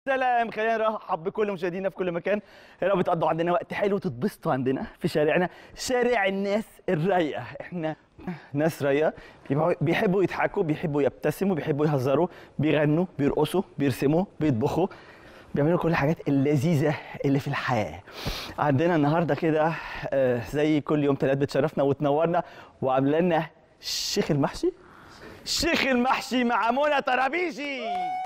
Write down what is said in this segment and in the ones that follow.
سلام خلينا نرحب بكل مشاهدينا في كل مكان يا رب تقضوا عندنا وقت حلو وتتبسطوا عندنا في شارعنا شارع الناس الرايقه احنا ناس رايقه بيبقوا- بيحبوا يضحكوا بيحبوا يبتسموا بيحبوا يهزروا بيغنوا بيرقصوا بيرسموا بيطبخوا بيعملوا كل الحاجات اللذيذه اللي في الحياه عندنا النهارده كده آه، زي كل يوم ثلاث بتشرفنا وتنورنا وعامله لنا الشيخ المحشي الشيخ المحشي مع منى طرابيشي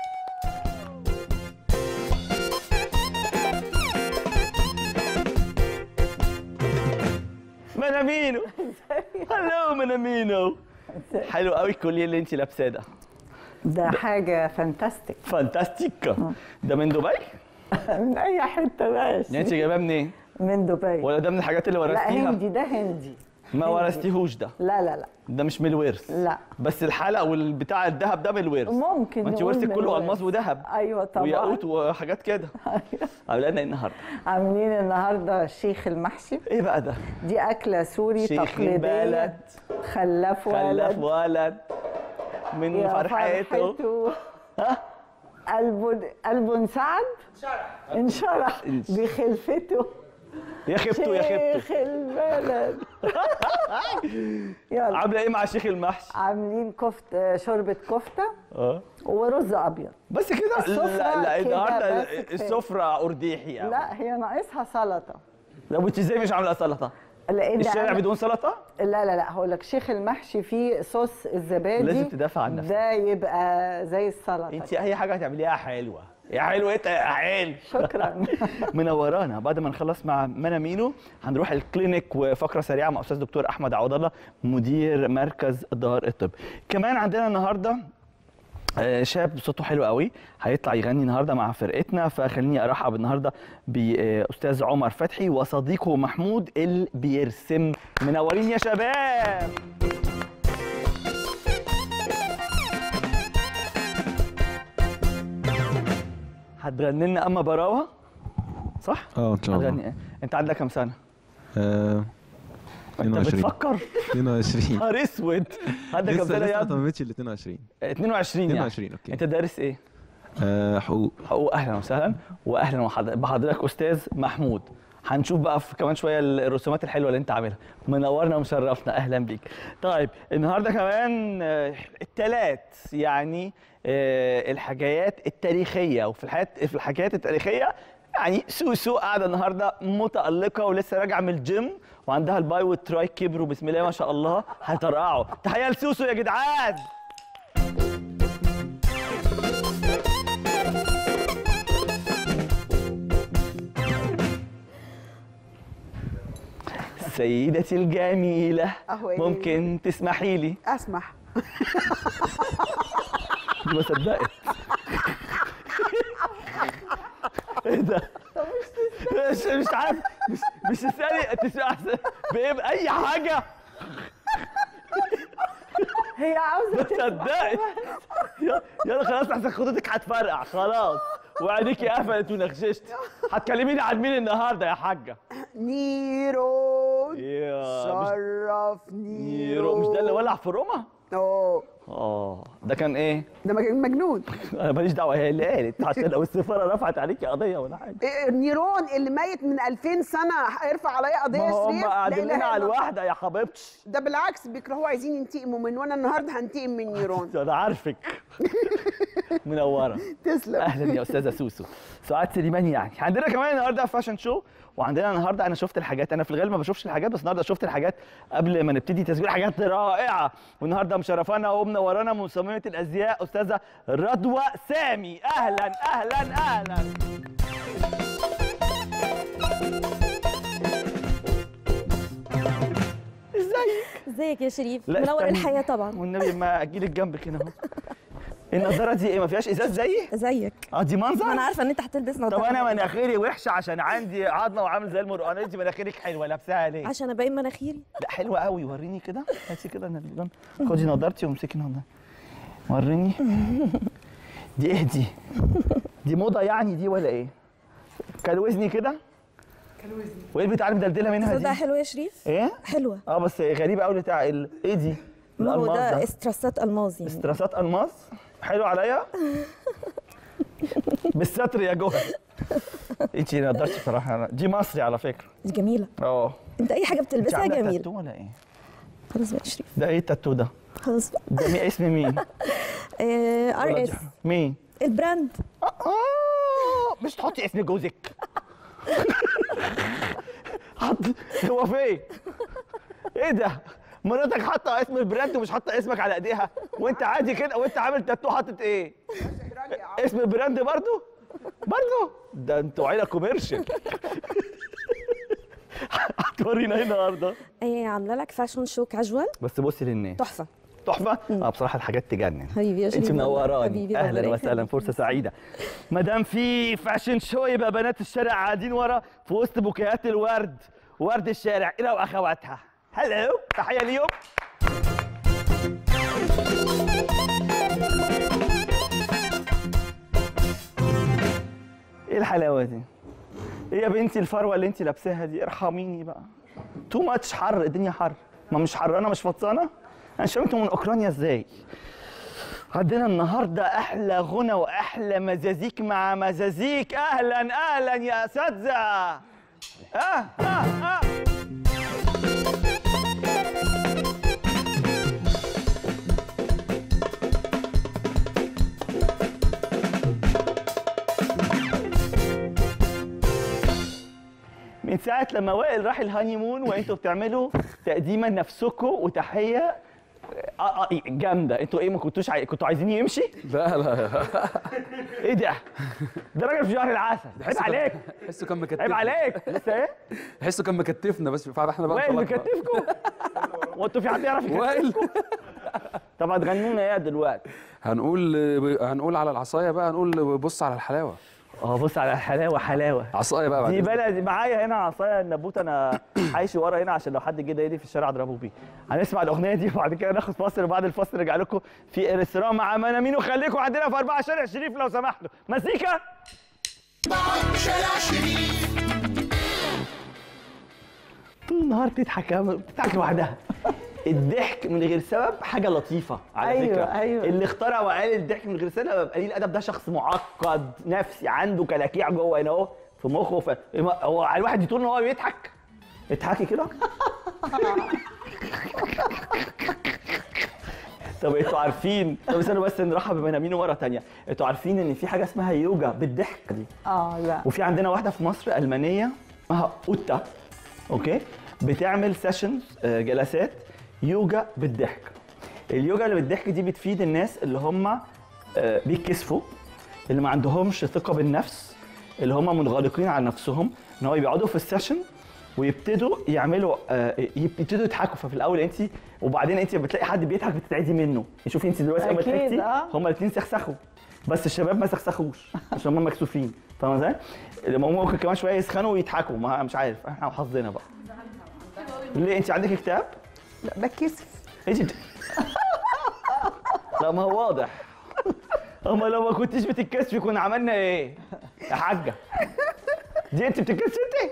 منامينو هلو منامينو حلو قوي الكوليه اللي انت لابساه ده ده حاجة فانتاستيك فانتاستيك ده من دبي من أي حتة ماشي يعني انت جايباه منين من دبي ولا ده من الحاجات اللي لا ورثتيها هندي ده هندي ما هندي. ورثتيهوش ده لا لا لا ده مش من الورث لا بس الحلقه والبتاع الذهب ده من الورث ممكن ما انت نقول ورثك من كله الورث. الماس وذهب أيوة طبعا وياقوت وحاجات كده عامله لنا ايه النهارده عاملين النهاردة شيخ المحشي ايه بقى ده دي أكلة سوري شيخ تقليدية البلد خلاف خلف ولد ولد من يا فرحته فرحته ها قلبه قلبه انسعد انشرح انش- بخلفته يا خبته يا خبته شيخ البلد يلا عامله ايه مع شيخ المحشي عاملين كفتة شوربة كفتة اه ورز أبيض بس كده السفرة لا لا كده النهارده بس كفاية. السفره ارديحي يعني لا هي ناقصها سلطة لا وانت ازاي مش عامله سلطه لان الشارع أنا- بدون سلطه لا لا لا هقول لك شيخ المحشي فيه صوص الزبادي لازم تدافع عن نفسك. ده يبقى زي السلطه انت اي حاجه هتعمليها حلوه يا حلوه انت يا حلو شكرا منورانا بعد ما نخلص مع منامينو هنروح الكلينيك وفقره سريعه مع استاذ دكتور احمد عوض الله مدير مركز دار الطب كمان عندنا النهارده آه، شاب صوته حلو قوي هيطلع يغني النهارده مع فرقتنا فخليني ارحب النهارده باستاذ عمر فتحي وصديقه محمود اللي بيرسم منورين يا شباب هتغني لنا اما براوه صح؟ اه ان شاء هتغني الله ايه؟ انت عندك كام سنه؟ آه، انت 22 بتفكر 22 نهار اسود عندك كام لسه سنه لسه يا ما ابني؟ تمتش ال 22 22 يعني 22 اوكي انت دارس ايه؟ آه، حقوق حقوق اهلا وسهلا واهلا وحض- بحضرتك استاذ محمود هنشوف بقى في كمان شويه الرسومات الحلوه اللي انت عاملها منورنا ومشرفنا اهلا بيك طيب النهارده كمان آه، التلات يعني آه، الحكايات التاريخيه وفي الحاجات في الحكايات التاريخيه يعني سوسو قاعده النهارده متالقه ولسه راجعه من الجيم وعندها الباي والتراي كبروا بسم الله ما شاء الله هيطرقعوا تحيه لسوسو يا جدعان سيدتي الجميلة أهو إيه؟ ممكن تسمحي لي اسمح دي ما صدقت ايه ده؟ مش مش عارف مش مش تسألي تسألي بإيه بأي حاجة هي عاوزه ما تسمع. صدقت يلا- يلا خلاص احسن خدودك هتفرقع خلاص وعينيكي قفلت ونخششت هتكلميني عن مين النهارده يا حاجة؟ نيرون يا مش شرف نيرو نيرون مش ده اللي ولع في روما؟ اه اه ده كان ايه؟ ده مج- مجنون انا ماليش دعوه هي اللي قالت عشان لو السفاره رفعت عليكي قضيه ولا حاجه إيه، نيرون اللي ميت من 2000 سنه هيرفع عليا قضيه ما هم شريف لا قاعدين إله لنا على إلا الله. الواحده يا حبيبتي ده بالعكس بيكرهوا عايزين ينتقموا من وانا النهارده هنتقم من نيرون انا عارفك منوره تسلم اهلا يا استاذه سوسو سعاد سليمان يعني عندنا كمان النهارده فاشن شو وعندنا النهارده انا شفت الحاجات انا في الغالب ما بشوفش الحاجات بس النهارده شفت الحاجات قبل ما نبتدي تسجيل حاجات رائعه والنهارده مشرفانا ومنورانا مصممه الازياء استاذه رضوى سامي اهلا اهلا اهلا ازيك ازيك يا شريف لا منور استني. الحياه طبعا والنبي ما اجيلك جنبك هنا اهو النضاره دي ايه ما فيهاش ازاز زيي ازيك اه دي منظر ما انا عارفه ان انت هتلبس طب نظاره انا مناخيري وحشه عشان عندي عظمه وعامل زي المرقانه انت مناخيرك حلوه لابساها ليه عشان ابين مناخيري لا حلوه قوي وريني كده هاتي كده انا اللي جنب. خدي نضارتي وامسكي نضارتي وريني دي ايه دي دي موضه يعني دي ولا ايه كلوزني كده كلوزني وايه البتاع اللي مدلدله منها تصدق دي حلوه يا شريف ايه حلوه اه بس غريبه قوي بتاع ال... ايه دي ما هو الألماس ده استراسات الماظ يعني استراسات الماس حلو عليا بالستر يا جوهر انت ما قدرتش بصراحه دي مصري على فكره دي جميله اه انت اي حاجه انت بتلبسها عامله جميله تاتو ولا ايه؟ خلاص بقى شريف ده ايه التاتو ده؟ خلاص بقى ده مين اسم مين؟ ار ولا اس دي- مين؟ البراند آه مش تحطي اسم جوزك حط هو فين؟ ايه ده؟ مراتك حاطه اسم البراند ومش حاطه اسمك على ايديها وانت عادي كده وانت عامل تاتو حاطط ايه؟ اسم البراند برضو؟ برضو؟ ده انتوا عيله كوميرشال هتورينا ايه النهارده؟ ايه عامله لك فاشن شو كاجوال بس بصي للناس تحفه تحفه اه بصراحه الحاجات تجنن حبيبي يا انت شريف منوراني حبيبي اهلا ربنا وسهلا يخليك. فرصه سعيده ما دام في فاشن شو يبقى بنات الشارع قاعدين ورا في وسط بوكيهات الورد ورد الشارع الى واخواتها هلو تحيه ليهم ايه الحلاوه دي ايه يا بنتي الفروه اللي انت لابساها دي ارحميني بقى تو ماتش حر الدنيا حر ما مش حرانه مش فطسانه انا شايف انتوا من اوكرانيا ازاي عندنا النهارده احلى غنى واحلى مزازيك مع مزازيك اهلا اهلا يا اساتذه اه اه اه من ساعة لما وائل راح الهانيمون وانتوا بتعملوا تقديما نفسكم وتحية آه آه جامدة انتوا ايه ما كنتوش عاي... كنتوا عايزين يمشي؟ لا لا ايه ده؟ ده راجل في شهر العسل عيب عليك تحسه كان مكتفنا عيب عليك لسه ايه؟ تحسه كان مكتفنا بس فاحنا بقى وائل انطلقنا. مكتفكم وانتوا في حد يعرف وائل يكتفكم؟ طب هتغنوا لنا ايه دلوقتي؟ هنقول هنقول على العصايه بقى هنقول بص على الحلاوه اه بص على الحلاوه حلاوه عصايه بقى بعد دي إذنك. بلد معايا هنا عصايه النبوت انا حايش ورا هنا عشان لو حد جه ضايقني في الشارع اضربه بيه هنسمع الاغنيه دي وبعد كده ناخد فاصل وبعد الفاصل نرجع لكم في ارسرام مع منامين وخليكم عندنا في أربعة شارع شريف لو سمحتوا مزيكا طول النهار تضحك يا عم، بتضحك لوحدها الضحك من غير سبب حاجه لطيفه على أيوة، فكره أيوة. اللي اخترع وقال الضحك من غير سبب يبقى قليل الادب ده شخص معقد نفسي عنده كلاكيع جوه هنا اهو في مخه ف... هو على الواحد يطول ان هو بيضحك اضحكي كده طب انتوا عارفين طب استنوا بس نرحب بمنامين ورا تانية انتوا عارفين ان في حاجه اسمها يوجا بالضحك دي اه لا وفي عندنا واحده في مصر المانيه اسمها اوتا اوكي بتعمل سيشنز جلسات يوجا بالضحك اليوجا اللي بالضحك دي بتفيد الناس اللي هم آه، بيتكسفوا اللي ما عندهمش ثقه بالنفس اللي هم منغلقين على نفسهم ان هو بيقعدوا في السيشن ويبتدوا يعملوا آه، يبتدوا يضحكوا ففي الاول انت وبعدين انت بتلاقي حد بيضحك بتتعدي منه شوفي انت دلوقتي اول ما أكيد، ضحكتي آه. هما الاثنين سخسخوا بس الشباب ما سخسخوش عشان هم مكسوفين فاهمه ازاي؟ لما هم ممكن كمان شويه يسخنوا ويضحكوا ما مش عارف احنا وحظنا بقى ليه انت عندك اكتئاب؟ لا بتكسف انت بت... لا ما هو واضح اما لو ما كنتيش بتتكسفي كنا عملنا ايه؟ يا حاجه دي انت بتتكسفي انت؟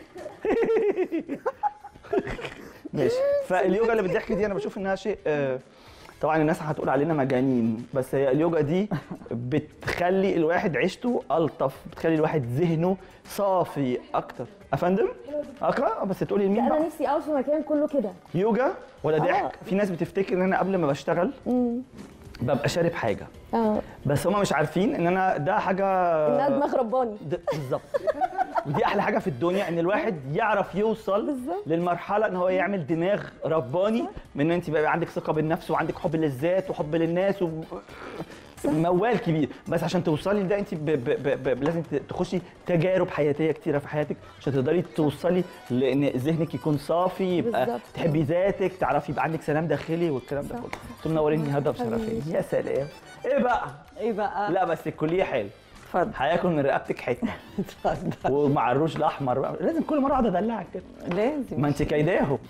ماشي فاليوجا اللي بالضحك دي انا بشوف انها شيء آه، طبعا الناس هتقول علينا مجانين بس هي اليوجا دي بتخلي الواحد عيشته الطف بتخلي الواحد ذهنه صافي اكتر افندم اقرا بس تقولي لمين انا بقى نفسي اقعد في مكان كله كده يوجا ولا ضحك في ناس بتفتكر ان انا قبل ما بشتغل ببقى شارب حاجه اه بس هم مش عارفين ان انا ده حاجه انها دماغ رباني د- بالظبط ودي احلى حاجه في الدنيا ان الواحد يعرف يوصل بالظبط. للمرحله ان هو يعمل دماغ رباني من ان انت بقى عندك ثقه بالنفس وعندك حب للذات وحب للناس و... موال كبير بس عشان توصلي لده انت ب... ب... ب... ب... لازم ت- تخشي تجارب حياتيه كتيره في حياتك عشان تقدري توصلي لان ذهنك يكون صافي يبقى بالظبط. تحبي ذاتك تعرفي يبقى عندك سلام داخلي والكلام ده كله انتوا منوريني هدى بشرفين يا سلام ايه بقى ايه بقى لا بس الكليه حلو اتفضل هياكل من رقبتك حته اتفضل ومع الروج الاحمر بقى لازم كل مره اقعد ادلعك كده لازم ما انت كايداهم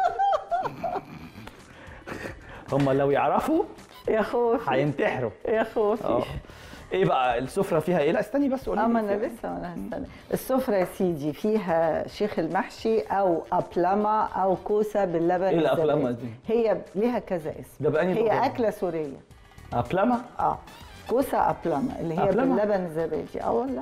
هم لو يعرفوا يا خوفي هينتحروا يا خوفي اه ايه بقى السفره فيها ايه لا استني بس قولي اه ما لي انا فيها لسه ما انا هستنى السفرة يا سيدي فيها شيخ المحشي او أبلمة او كوسة باللبن ايه الأبلمة الزبادي. دي؟ هي ليها كذا اسم ده بأنهي لغة؟ هي أكلة سورية افلامه اه كوسه ابلما اللي هي أبلمة؟ باللبن الزبادي اه والله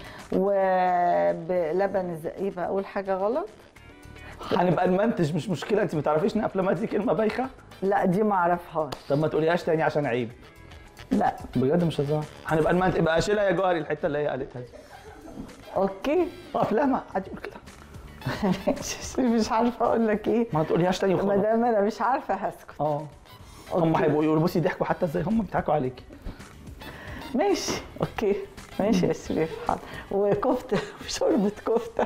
وبلبن الز... ايه بقى اقول حاجه غلط هنبقى نمنتج مش مشكله انت ما تعرفيش ان افلامات دي كلمه بايخه لا دي ما اعرفهاش طب ما تقوليهاش تاني عشان عيب لا بجد مش هزار هنبقى نمنتج يبقى اشيلها يا جوهري الحته اللي هي قالتها دي اوكي افلامها عادي قول كده مش عارفه اقول لك ايه ما تقوليهاش تاني ما وخلاص دام انا مش عارفه هسكت اه هم هيبقوا يقولوا بصي ضحكوا حتى ازاي هم بيضحكوا عليكي ماشي اوكي ماشي يا شريف حاضر وكفته وشوربه كفته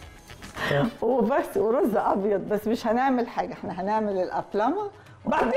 وبس ورز ابيض بس مش هنعمل حاجه احنا هنعمل الابلمه بعدين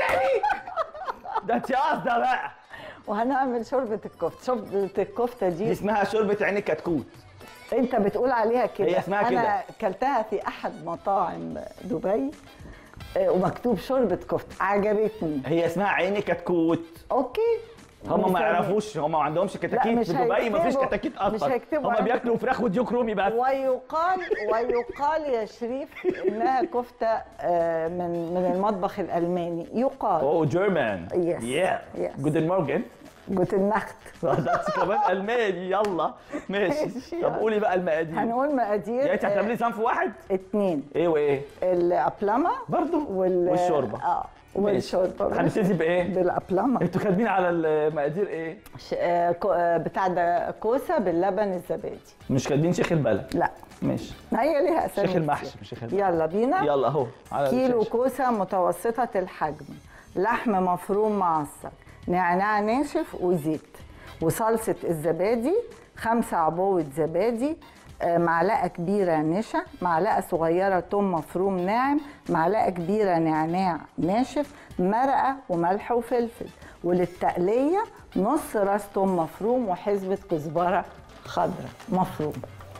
ده انت قاصده بقى وهنعمل شوربه الكفته شوربه الكفته دي دي اسمها شوربه عين الكتكوت انت بتقول عليها كده هي اسمها انا كده. كلتها في احد مطاعم دبي آه، ومكتوب شوربه كفته عجبتني هي اسمها عين كتكوت اوكي هم ما مثال. يعرفوش هم ما عندهمش كتاكيت مش في دبي ما فيش هيكتبوا- كتاكيت مش اصلا هيكتبوا هم عين- بياكلوا فراخ وديوك رومي بس ويقال ويقال يا شريف انها كفته آه، من من المطبخ الالماني يقال اوه جيرمان Yes. يا Yes. جودن مورجن جوت النخت ده كمان الماني يلا ماشي ماشي، طب يلا. قولي بقى المقادير هنقول مقادير يعني انت آه، هتعملي صنف واحد اتنين ايه وايه الابلمه برضه وال والشوربه اه ماشي. والشوربه هنبتدي بايه بالابلمه انتوا كاتبين على المقادير ايه ش- آه، كو- آه، بتاع ده كوسه باللبن الزبادي مش كاتبين شيخ البلد لا ماشي ما هي ليها اسامي شيخ المحشي كتير. مش شيخ البلد يلا بينا يلا اهو على كيلو الشاشة. كوسة متوسطة الحجم لحم مفروم معصج نعناع ناشف وزيت وصلصة الزبادي خمسة عبوة زبادي آه، معلقة كبيرة نشا معلقة صغيرة توم مفروم ناعم معلقة كبيرة نعناع ناشف مرقة وملح وفلفل وللتقلية نص راس توم مفروم وحزبة كزبرة خضراء مفروم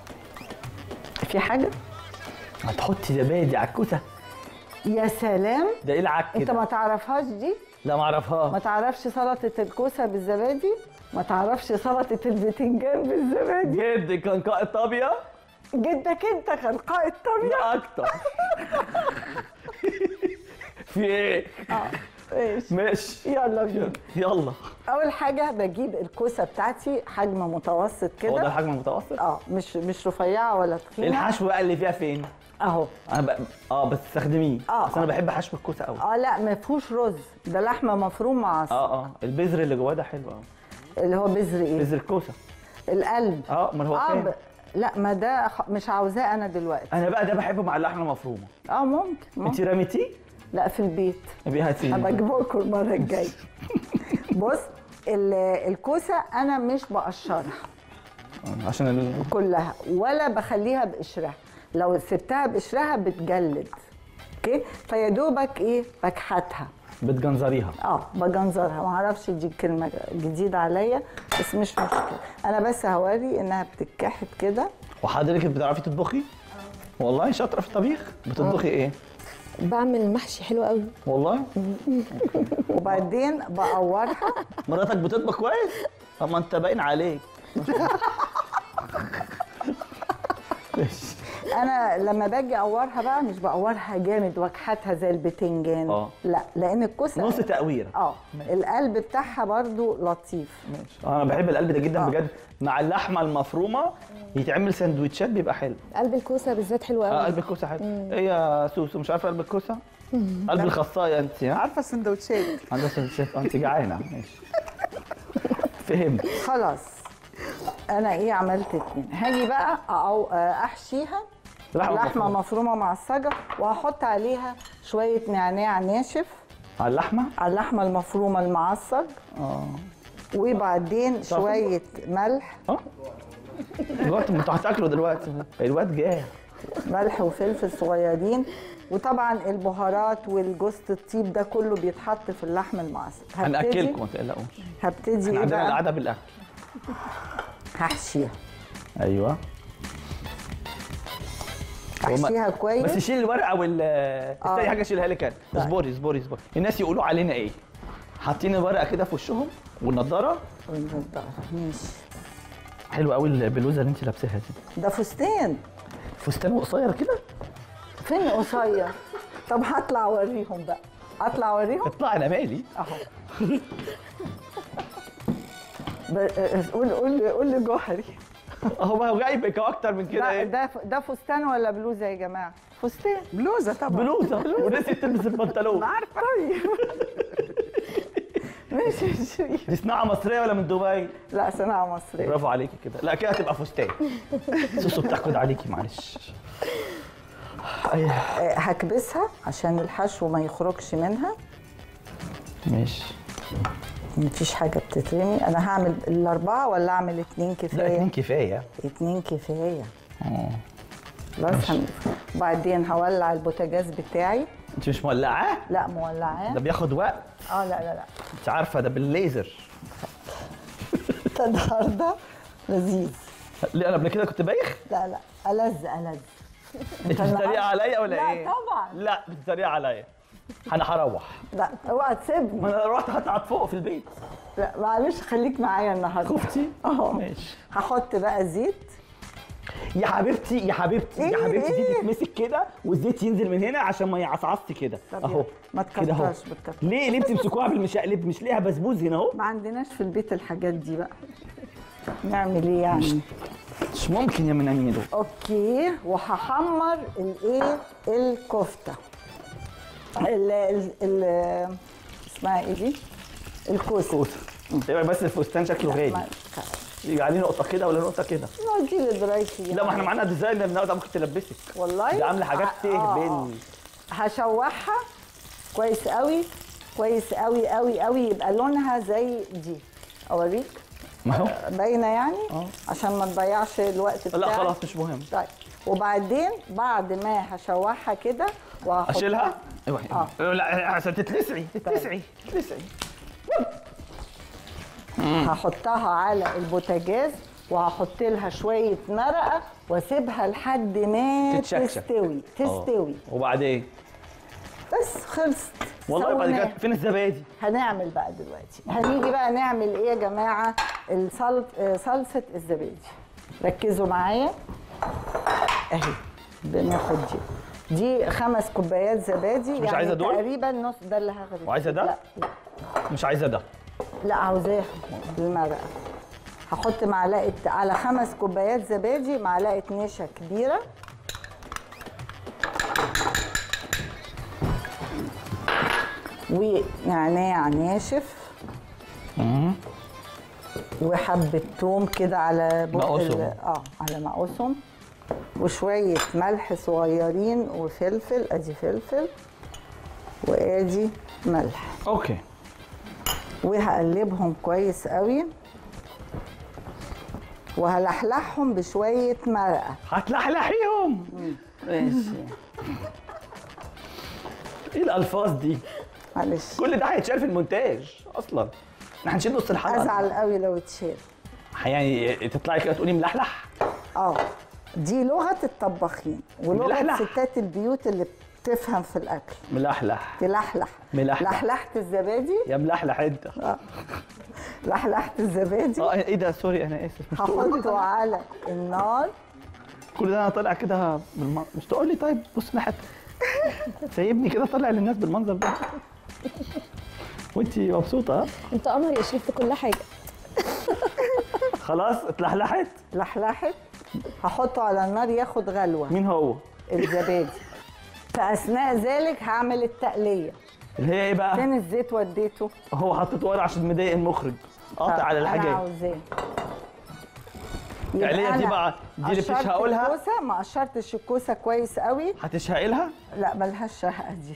في حاجة؟ هتحطي زبادي على الكوسه يا سلام ده ايه العك انت كده ما تعرفهاش دي لا ما اعرفهاش ما تعرفش سلطه الكوسه بالزبادي ما تعرفش سلطه البتنجان بالزبادي جد كان قائد طابيه جدك انت كان قائد طبيعي لا اكتر في ايه ماشي ماشي يلا بينا يلا اول حاجه بجيب الكوسه بتاعتي حجم متوسط هو ده كده الحجم المتوسط اه مش مش رفيعه ولا تخينه الحشو بقى اللي فيها فين اهو انا بقى اه بس تستخدميه آه، بس انا آه. بحب حشو الكوسه قوي اه لا ما فيهوش رز ده لحمه مفروم مع عصا اه اه البذر اللي جواه ده حلو قوي اللي هو بذر ايه بذر الكوسه القلب اه امال هو اه فين ب... لا ما ده خ- مش عاوزاه انا دلوقتي انا بقى ده بحبه مع اللحمه المفرومه اه ممكن, انت ممكن. رميتيه لا في البيت ابقي هاتيه هبقى اجيبه لكم المره الجايه بص ال- الكوسه انا مش بقشرها آه، عشان ال... كلها ولا بخليها بقشرها لو سبتها بقشرها بتجلد اوكي فيا دوبك ايه بكحتها بتجنزريها اه بجنزرها ما اعرفش دي كلمه جديده عليا بس مش مشكله انا بس هوري انها بتتكحت كده وحضرتك بتعرفي تطبخي والله شاطره في الطبيخ بتطبخي ايه بعمل محشي حلو قوي والله وبعدين بقورها مراتك بتطبخ كويس طب ما انت باين عليك ماشي انا لما باجي اقورها بقى مش بقورها جامد واكحتها زي البتنجان آه. لا لان الكوسه نص تقويره اه القلب بتاعها برضو لطيف ماشي انا بحب القلب ده جدا آه. بجد مع اللحمه المفرومه يتعمل سندوتشات بيبقى حلو قلب الكوسه بالذات حلو اه قوي قلب الكوسه حلو ايه يا سوسو مش عارفه قلب الكوسه قلب الخصايه انت ها عارفه السندوتشات عندها سندوتشات آه، انت جعانه ماشي فهمت خلاص انا ايه عملت اتنين هاجي بقى أو احشيها لحمة لحمه مفرومة. مفرومه معصجه وهحط عليها شويه نعناع ناشف على اللحمه على اللحمه المفرومه المعصج اه وبعدين شويه ملح اه دلوقتي انتوا هتاكلوا دلوقتي الواد جاي ملح وفلفل صغيرين وطبعا البهارات والجوز الطيب ده كله بيتحط في اللحم المعصج هبتدي- هناكلكم ما تقلقوش هبتدي احنا ايه عندنا بقى العاده بالاكل هحشيها ايوه وما- احشيها كويس بس شيل الورقه وال استني آه. حاجه شيلها لك انا طيب. اصبري اصبري اصبري الناس يقولوا علينا ايه حاطين الورقه كده في وشهم والنضاره والنضارة. ماشي حلوه قوي البلوزه اللي انت لابساها دي ده فستان فستان قصير كده فين قصير طب هطلع اوريهم بقى اطلع اوريهم اطلع انا مالي اهو ب- قول قول قول لجوهري هو هو جايبك اكتر من كده ده ايه ده ده فستان ولا بلوزه يا جماعه فستان بلوزه طبعا بلوزه ونسيت تلبس البنطلون عارفه ماشي يا شريف دي صناعه مصريه ولا من دبي لا صناعه مصريه برافو عليكي كده لا كده هتبقى فستان سوسو بتاخد عليكي معلش أي. آه، هكبسها عشان الحشو ما يخرجش منها ماشي مفيش حاجه بتترمي انا هعمل الاربعه ولا اعمل اتنين لا كفايه اتنين كفايه اتنين كفايه اه خلاص هن- بعدين هولع البوتاجاز بتاعي انت مش مولعاه لا مولعاه ده بياخد وقت اه لا لا لا انت عارفه ده بالليزر ده النهارده لذيذ ليه انا قبل كده كنت بايخ لا لا ألذ ألذ انت بتتريق عليا ولا لا ايه طبعا لا بتتريق عليا انا هروح لا اوعى تسيبني ما انا رحت هقعد فوق في البيت لا معلش خليك معايا النهارده خفتي اه ماشي هحط بقى زيت يا حبيبتي يا حبيبتي يا إيه حبيبتي دي إيه؟ تتمسك كده والزيت ينزل من هنا عشان ما يعصعصش كده طب اهو يلا، ما كده اهو تكترش بتكتر ليه ليه بتمسكوها بالمشقلب مش ليها بسبوس هنا اهو ما عندناش في البيت الحاجات دي بقى نعمل ايه يعني مش ممكن يا مناميدو اوكي وهحمر الايه الكفته ال ال ال اسمها ايه دي الكوسه كوسه يبقى بس الفستان شكله ما- غالي يجي عليه نقطه كده ولا نقطه كده ما دي اللي درايتي لا ما احنا معانا ديزاينر النهارده ممكن تلبسك والله دي عامله حاجات آه، آه، تهبل آه. هشوحها كويس قوي كويس قوي قوي قوي يبقى لونها زي دي اوريك ما هو باينه يعني عشان ما تضيعش الوقت بتاعك لا خلاص مش مهم طيب وبعدين بعد ما هشوحها كده وهحطها اشيلها ايوه آه. لا عشان تتلسعي تتلسعي تتلسعي هحطها على البوتاجاز وهحط لها شويه مرقه واسيبها لحد ما تتشكشك. تستوي تستوي وبعدين بس خلصت والله بعد سويناها. كده فين الزبادي هنعمل بقى دلوقتي هنيجي بقى نعمل ايه يا جماعه الصل... آه، صلصه الزبادي ركزوا معايا اهي بناخد دي دي خمس كوبايات زبادي يعني عايزة دول؟ تقريبا نص ده اللي هاخده وعايزة ده؟ لا لا, مش عايزه ده لا عاوزاها بالمرقه هحط معلقه على خمس كوبايات زبادي معلقه نشا كبيره ونعناع ناشف وحبة توم كده على بق مقوسهم. ال- اه على مقوسهم وشوية ملح صغيرين وفلفل ادي فلفل وادي ملح اوكي وهقلبهم كويس قوي وهلحلحهم بشوية مرقة هتلحلحيهم ماشي ايه الالفاظ دي معلش كل ده هيتشال في المونتاج اصلا احنا هنشيل نص الحلقه ازعل قوي لو اتشال يعني تطلعي كده تقولي ملحلح اه دي لغة الطباخين ولغة ملحلح. ستات البيوت اللي بتفهم في الأكل ملحلح تلحلح ملحلح. لحلحت الزبادي يا ملحلح انت لحلحت الزبادي اه ايه ده سوري انا اسف مش تقولي هحطه على النار كل ده انا طالع كده بالم... مش تقول لي طيب بص ناحيه سايبني كده طالع للناس بالمنظر ده وانت مبسوطه ها؟ انت قمر يا شريف في كل حاجه خلاص اتلحلحت لحلحت هحطه على النار ياخد غلوة مين هو الزبادي فأثناء ذلك هعمل التقلية اللي هي ايه بقى فين الزيت وديته؟ هو حطيته ورا عشان مضايق المخرج قاطع على أنا الحاجات عاوزاه التقلية يبقى دي أنا بقى دي اللي قشرت بتشهقوا لها الكوسة ما قشرتش الكوسة كويس قوي هتشهقي لها لا ملهاش شهقة دي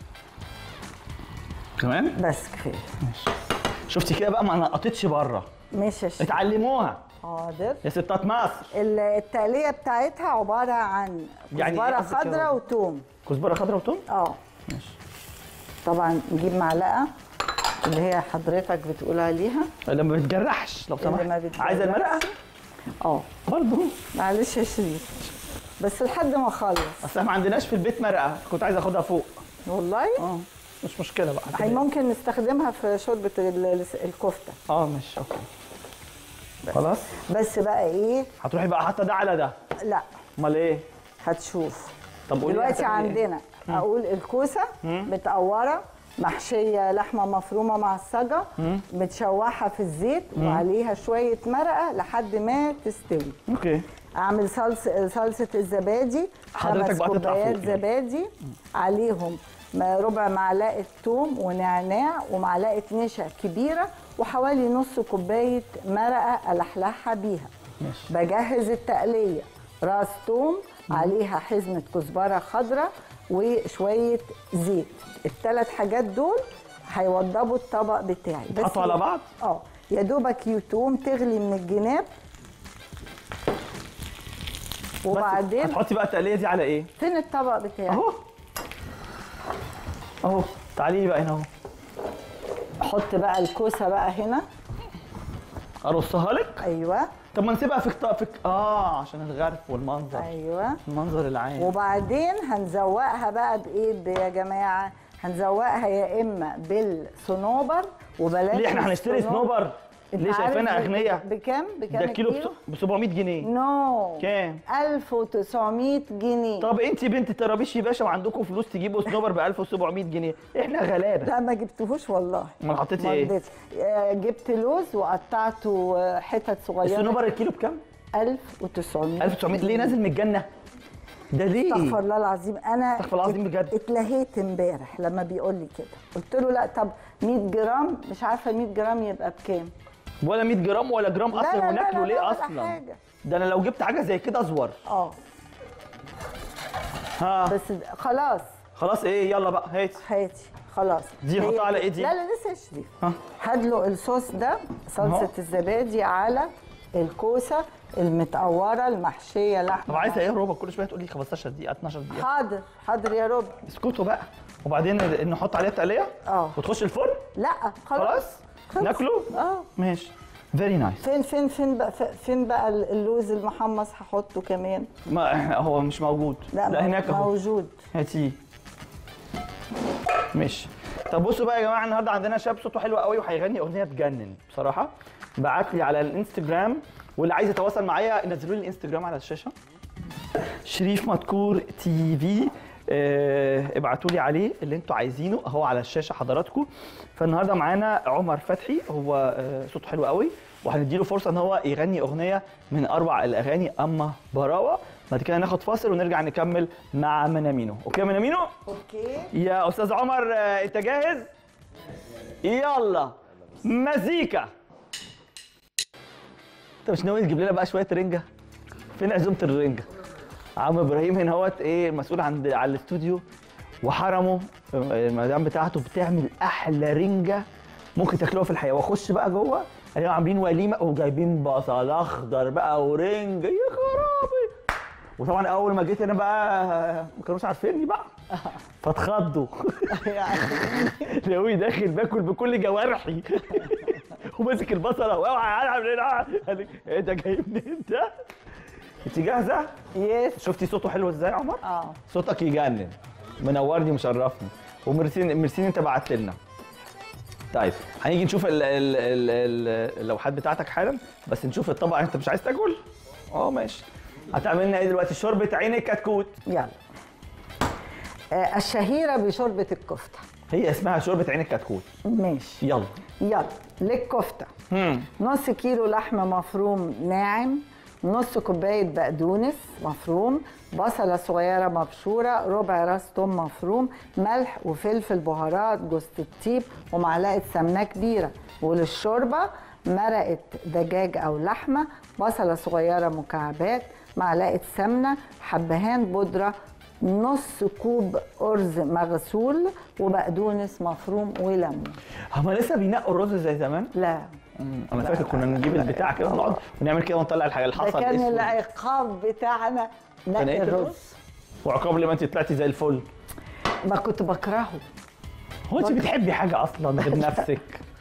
كمان بس كفاية شفتي كده بقى ما نقطتش بره ماشي يا شيخ. اتعلموها حاضر يا ستات مصر ال- التقلية بتاعتها عبارة عن يعني إيه كزبرة قصدك يا خضراء رب؟ وتوم كزبره خضراء وتوم اه ماشي طبعا نجيب معلقة اللي هي حضرتك بتقول عليها اللي ما بتجرحش لو اللي ما سمحت بتجرحش. عايزه المرقه اه برضه معلش يا شريف بس لحد ما اخلص اصل احنا ما عندناش في البيت مرقه كنت عايز اخدها فوق والله اه مش مشكله بقى هي ممكن نستخدمها في شوربة ال- الكفتة اه ماشي اوكي خلاص بس بقى ايه هتروحي بقى حاطه ده على ده لا امال ايه هتشوف طب قولي دلوقتي هتعملي إيه؟ عندنا اقول الكوسه متقوره محشيه لحمه مفرومه معصجه متشوحه في الزيت وعليها شويه مرقه لحد ما تستوي اوكي اعمل صلصه صلصه الزبادي حضرتك خمس بقى تطلع كوبايات فوق يعني. زبادي عليهم ما- ربع معلقه ثوم ونعناع ومعلقه نشا كبيره وحوالي نص كوبايه مرقه الحلحها بيها ماشي بجهز التقليه راس ثوم عليها حزمه كزبره خضراء وشويه زيت الثلاث حاجات دول هيوضبوا الطبق بتاعي بس حطوا على بعض اه يا دوبك يتوم تغلي من الجناب بس وبعدين هتحطي بقى التقليه دي على ايه فين الطبق بتاعي اهو اهو تعالي لي بقى هنا اهو احط بقى الكوسه بقى هنا ارصها لك ايوه طب ما نسيبها في كتا... في ك- اه عشان الغرف والمنظر ايوه المنظر العام وبعدين هنزوقها بقى بايه ب- يا جماعه هنزوقها يا اما بالصنوبر وبلاش ليه احنا هنشتري الصنوبر. صنوبر انت ليه عارف شايفانا ب- اغنياء بكام بكام ده الكيلو ب 700 جنيه نو كام؟ 1900 جنيه طب انت بنت طرابيش يا باشا وعندكم فلوس تجيبوا صنوبر ب 1700 جنيه احنا غلابه لا ما جبتهوش والله امال حطيتي ما ايه رضيتش. آه، جبت لوز وقطعته آه، حتت صغيره الصنوبر الكيلو بكام 1900 1900 ليه نازل من الجنه ده ليه استغفر الله العظيم انا استغفر الله العظيم بجد. اتلهيت امبارح لما بيقول لي كده قلت له لا طب 100 جرام مش عارفه 100 جرام يبقى بكام ولا 100 جرام ولا جرام لا اصلا لا لا وناكله لا ليه ولا اصلا حاجة. ده انا لو جبت حاجه زي كده ازور اه ها بس د- خلاص خلاص ايه يلا بقى هات هاتي خلاص دي هي نحطها على كده. ايه دي؟ لا لا لسه اشري ها هدلق الصوص ده صلصه أهو. الزبادي على الكوسه المتقوره المحشيه لحمه طب عايزه ايه يا ربع كل شويه تقول لي 15 دقيقه 12 دقيقه حاضر حاضر يا رب اسكتوا بقى وبعدين نحط عليها التقليه اه وتخش الفرن لا خلاص خلاص خلص. ناكله اه ماشي فيري نايس فين فين فين بقى فين بقى اللوز المحمص هحطه كمان ما هو مش موجود لا, لا مو- هناك اهو موجود هاتيه ماشي طب بصوا بقى يا جماعه النهارده عندنا شاب صوته حلو قوي وهيغني اغنيه تجنن بصراحه بعت لي على الانستجرام واللي عايز يتواصل معايا نزلوا لي الانستجرام على الشاشه شريف مدكور تي في آه، ابعتوا لي عليه اللي انتوا عايزينه اهو على الشاشه حضراتكم فالنهارده معانا عمر فتحي هو آه، صوته حلو قوي وهنديله فرصه ان هو يغني اغنيه من اربع الاغاني اما براوه بعد كده ناخد فاصل ونرجع نكمل مع منامينو اوكي يا منامينو اوكي يا استاذ عمر آه، انت جاهز يلا مزيكا انت مش ناوي تجيب لنا بقى شويه رنجه فين عزومه الرنجه عم ابراهيم هنا هوت ايه مسؤول عند على الاستوديو وحرمه المدام بتاعته بتعمل احلى رنجه ممكن تاكلوها في الحياه واخش بقى جوه الاقيهم عاملين وليمه وجايبين بصل اخضر بقى ورنج يا خرابي وطبعا اول ما جيت هنا بقى ما كانوش عارفيني بقى فاتخضوا لقوني داخل باكل بكل جوارحي وماسك البصله واوعى اعمل ايه قال لي ايه ده جاي منين انت؟ انت جاهزه؟ يس شفتي صوته حلو ازاي يا عمر؟ اه صوتك يجنن منورني ومشرفني وميرسين ميرسين انت بعت لنا طيب هنيجي نشوف ال ال ال ال اللوحات بتاعتك حالا بس نشوف الطبق انت مش عايز تاكل؟ اه ماشي هتعمل لنا ايه دلوقتي شوربه عين الكتكوت يلا آه الشهيره بشوربه الكفته هي اسمها شوربه عين الكتكوت ماشي يلا يلا للكفته مم. نص كيلو لحمه مفروم ناعم نص كوبايه بقدونس مفروم بصله صغيره مبشوره ربع راس توم مفروم ملح وفلفل بهارات جوز الطيب ومعلقه سمنه كبيره وللشوربه مرقه دجاج او لحمه بصله صغيره مكعبات معلقه سمنه حبهان بودره نص كوب ارز مغسول وبقدونس مفروم وليمون هما لسه بينقوا الرز زي زمان؟ لا انا فاكر كنا نجيب البتاع كده ونقعد ونعمل كده ونطلع الحاجه ده الحصى كان الاسود العقاب بتاعنا كان نقي ايه الرز وعقاب لما انت طلعتي زي الفل ما كنت بكرهه هو انت بتحبي حاجه اصلا غير نفسك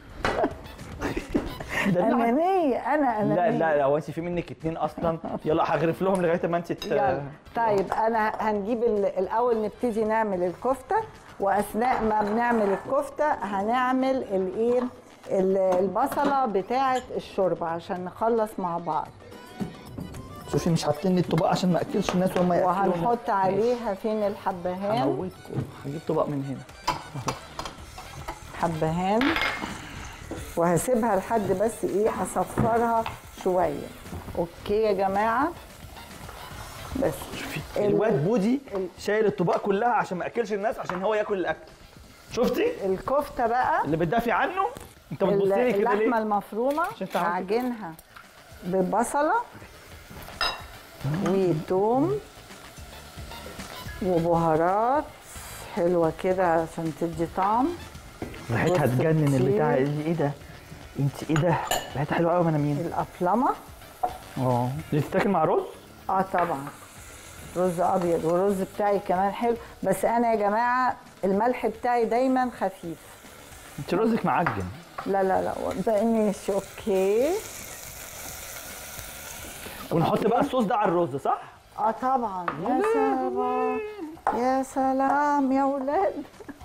ده الواحد- انانيه انا انانيه لا لا لا هو انت في منك اتنين اصلا يلا هغرف لهم لغايه ما انت ت... يلا طيب انا هنجيب ال- الاول نبتدي نعمل الكفته واثناء ما بنعمل الكفته هنعمل الايه ال- البصله بتاعه الشوربه عشان نخلص مع بعض شوفي مش حاطين لي الطبق عشان ما اكلش الناس وهم ياكلوا وهنحط عليها فين الحبهان هموتكم هجيب طبق من هنا أهو. حبهان وهسيبها لحد بس ايه اصفرها شويه اوكي يا جماعه بس شوفي ال- الواد بودي ال- شايل الطباق كلها عشان ما اكلش الناس عشان هو ياكل الاكل شفتي الكفته بقى اللي بتدافي عنه انت بتبص لي كده اللحمه ليه المفرومه عشان تعرفي. هعجنها ببصله وتوم وبهارات حلوه كده عشان تدي طعم ريحتها بص تجنن كتير. البتاع ايه ده انت ايه ده ريحتها حلوه قوي يا منامين القفلمه اه دي تتاكل مع رز اه طبعا رز ابيض والرز بتاعي كمان حلو بس انا يا جماعه الملح بتاعي دايما خفيف انت رزك معجن لا لا لا ده ماشي اوكي ونحط بقى الصوص ده على الرز صح اه طبعا يا سلام يا سلام يا ولاد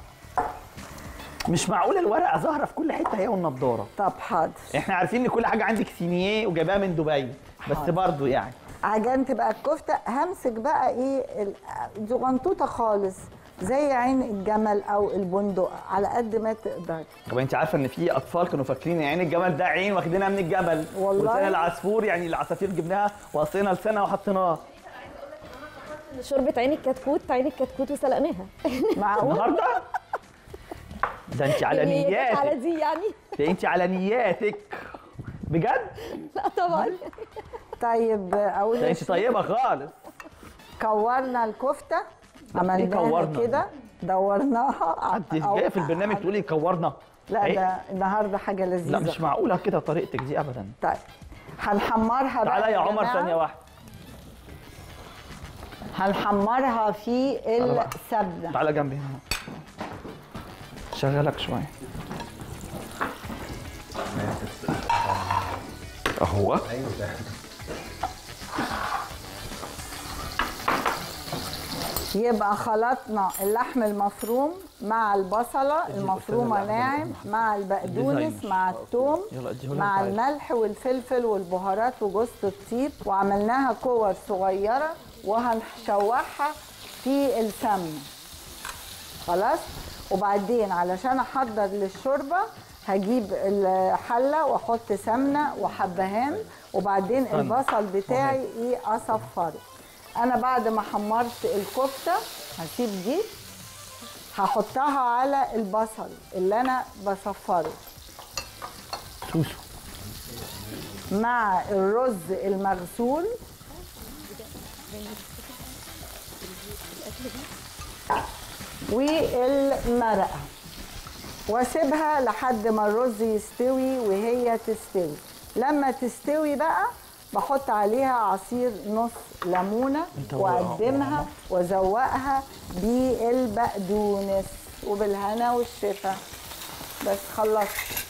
مش معقول الورقه ظاهره في كل حته هي والنضاره طب حاضر احنا عارفين ان كل حاجه عندك سينيه وجايباها من دبي بس حاضر. برضو يعني عجنت بقى الكفته همسك بقى ايه ال- زغنطوطه خالص زي عين الجمل او البندق على قد ما تقدر طب انت عارفه ان في اطفال كانوا فاكرين ان عين الجمل ده عين واخدينها من الجبل والله. ولسان العصفور يعني العصافير جبناها وقصينا لسانها وحطيناها شوربه عين الكتكوت عين الكتكوت وسلقناها معقول النهارده ده انت على هي جت على نياتك دي يعني ده انت على نياتك بجد لا طبعا طيب اقول ده انت طيبه خالص كورنا الكفته عملناها كورنا؟ كده دورناها انت أو- جايه في البرنامج تقولي كورنا لا إيه؟ ده النهارده حاجه لذيذه لا مش معقوله كده طريقتك دي ابدا طيب هنحمرها بقى تعالى يا عمر جماعة. ثانيه واحده هنحمرها في تعالى بقى. السمنه تعالى جنبي هنا شغلك شويه اهو يبقى خلطنا اللحم المفروم مع البصله المفرومه ناعم مع البقدونس مع الثوم يلا اديهولها مع انت عايز. الملح والفلفل والبهارات وجوز الطيب وعملناها كور صغيره وهنشوحها في السمنه خلاص وبعدين علشان احضر للشوربه هجيب الحله واحط سمنه وحبهان وبعدين البصل بتاعي ايه اصفره انا بعد ما حمرت الكفته هسيب دي هحطها على البصل اللي انا بصفره سوسو مع الرز المغسول والمرقه واسيبها لحد ما الرز يستوي وهي تستوي لما تستوي بقى بحط عليها عصير نص ليمونه انت واقدمها وازوقها بالبقدونس وبالهنا والشفا بس خلصت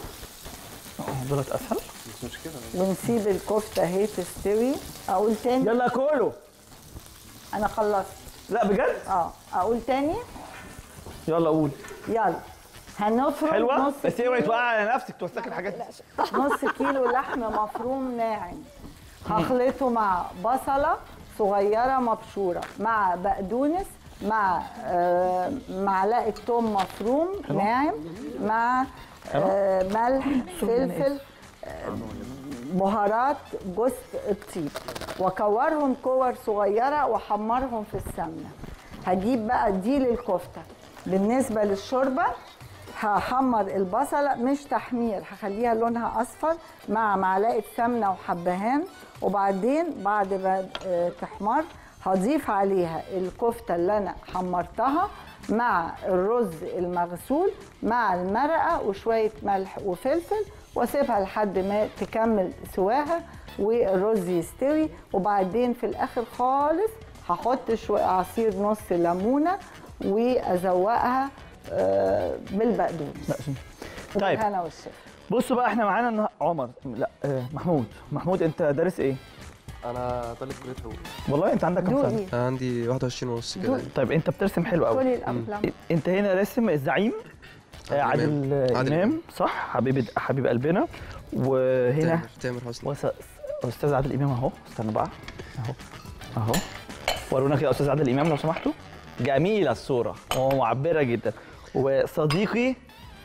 دولت اسهل ونسيب الكفته اهي تستوي اقول تاني يلا كلوا انا خلصت لا بجد اه اقول تاني يلا قول يلا هنفرم حلوه نص بس اوعي كيلو توقع على نفسك توسخي الحاجات دي. نص كيلو لحم مفروم ناعم هخلطه مع بصله صغيره مبشوره مع بقدونس مع آه معلقه توم مفروم ناعم مع آه ملح فلفل آه، بهارات جوز الطيب واكورهم كور صغيره واحمرهم في السمنه هجيب بقى دي للكفته بالنسبه للشوربه هحمر البصلة مش تحمير هخليها لونها أصفر مع معلقة سمنة وحبهان وبعدين بعد ما آه، تحمر هضيف عليها الكفتة اللي أنا حمرتها مع الرز المغسول مع المرقة وشوية ملح وفلفل واسيبها لحد ما تكمل سواها والرز يستوي وبعدين في الآخر خالص هحط شوية عصير نص ليمونة وأزوقها آه، بالبقدونس طيب بالهنا والشفا بصوا بقى احنا معانا النها- عمر لا آه، محمود محمود انت دارس ايه انا طالب كليه حقوق والله انت عندك كام سنه دوقي أنا عندي 21 ونص كده دوقي طيب انت بترسم حلو قوي كلي الأفلام انت هنا راسم الزعيم آه، عادل عادل إمام. عادل امام إمام. صح حبيب حبيب قلبنا وهنا تامر تامر حسني وس... استاذ عادل امام اهو استنى بقى اهو اهو ورونا كده استاذ عادل امام لو سمحتوا جميله الصوره ومعبره جدا وصديقي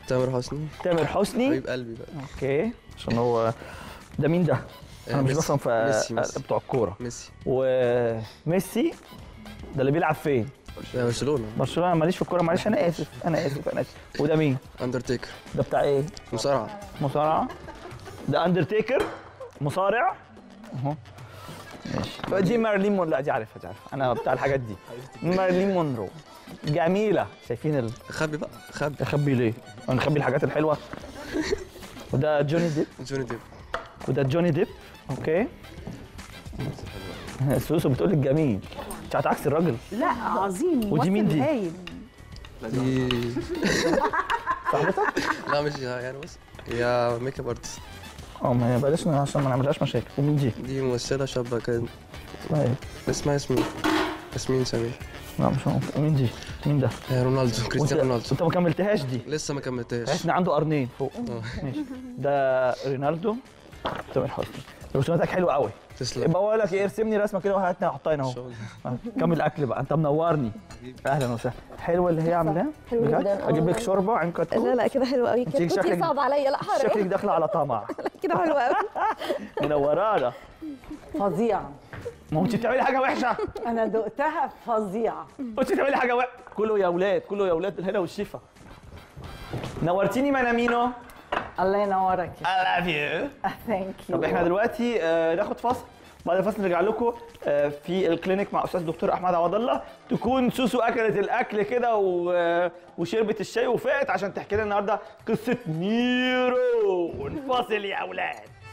تامر حسني تامر حسني حبيب قلبي بقى اوكي عشان هو ده مين ده؟ انا آه، مش ميسي. بفهم في ميسي ميسي بتوع الكوره ميسي وميسي ده اللي بيلعب فين؟ ده برشلونه برشلونه ماليش في الكوره معلش انا اسف انا اسف انا اسف وده مين؟ اندرتيكر ده بتاع ايه؟ مصارعه مصارعه ده اندرتيكر مصارع اهو ماشي دي مارلين مون لا دي عارفها دي عارفها انا بتاع الحاجات دي مارلين مونرو جميله شايفين ال... خبي بقى خبي اخبي ليه؟ انا نخبي الحاجات الحلوه وده جوني ديب جوني ديب وده جوني ديب اوكي سوسو بتقول لك جميل انت هتعكس الراجل لا عظيم ودي مين ممثل دي؟ هايل. دي لا مش يعني بص هي ميك اب ارتست اه ما هي بلاش عشان ما نعملهاش مشاكل ومين دي؟ دي ممثله شابه كده اسمها ايه؟ اسمها ياسمين ياسمين سمير لا مش عارف مين دي؟ مين ده؟ آه، رونالدو وانت كريستيانو رونالدو انت ما كملتهاش دي لسه ما كملتهاش تحس ان عنده قرنين فوق آه. ماشي ده رونالدو تامر حسني رسوماتك حلوه قوي تسلم يبقى اقول لك ايه ارسمني رسمه كده وهاتني احطها هنا ان اهو شاء الله آه، كمل اكل بقى انت منورني اهلا وسهلا حلوه اللي هي عاملاه حلو بجد؟ جدا، آه اجيب لك والله. شوربه عين كتكوت لا لا كده حلو قوي انت كده شكلك- كنت صعب عليا لا شكلك حرام داخله على طمع كده حلو قوي منورانا فظيعه ما هو انت بتعملي حاجه وحشه انا دقتها فظيعه انت بتعملي حاجه وحشه كله يا اولاد كله يا اولاد بالهنا والشفا نورتيني منامينو الله ينورك I love you ثانك يو طب احنا دلوقتي آه، ناخد فاصل بعد الفاصل نرجع لكم آه، في الكلينيك مع استاذ دكتور احمد عوض الله تكون سوسو اكلت الاكل كده و- آه، وشربت الشاي وفقت عشان تحكي لنا النهارده قصه نيرو ونفاصل يا اولاد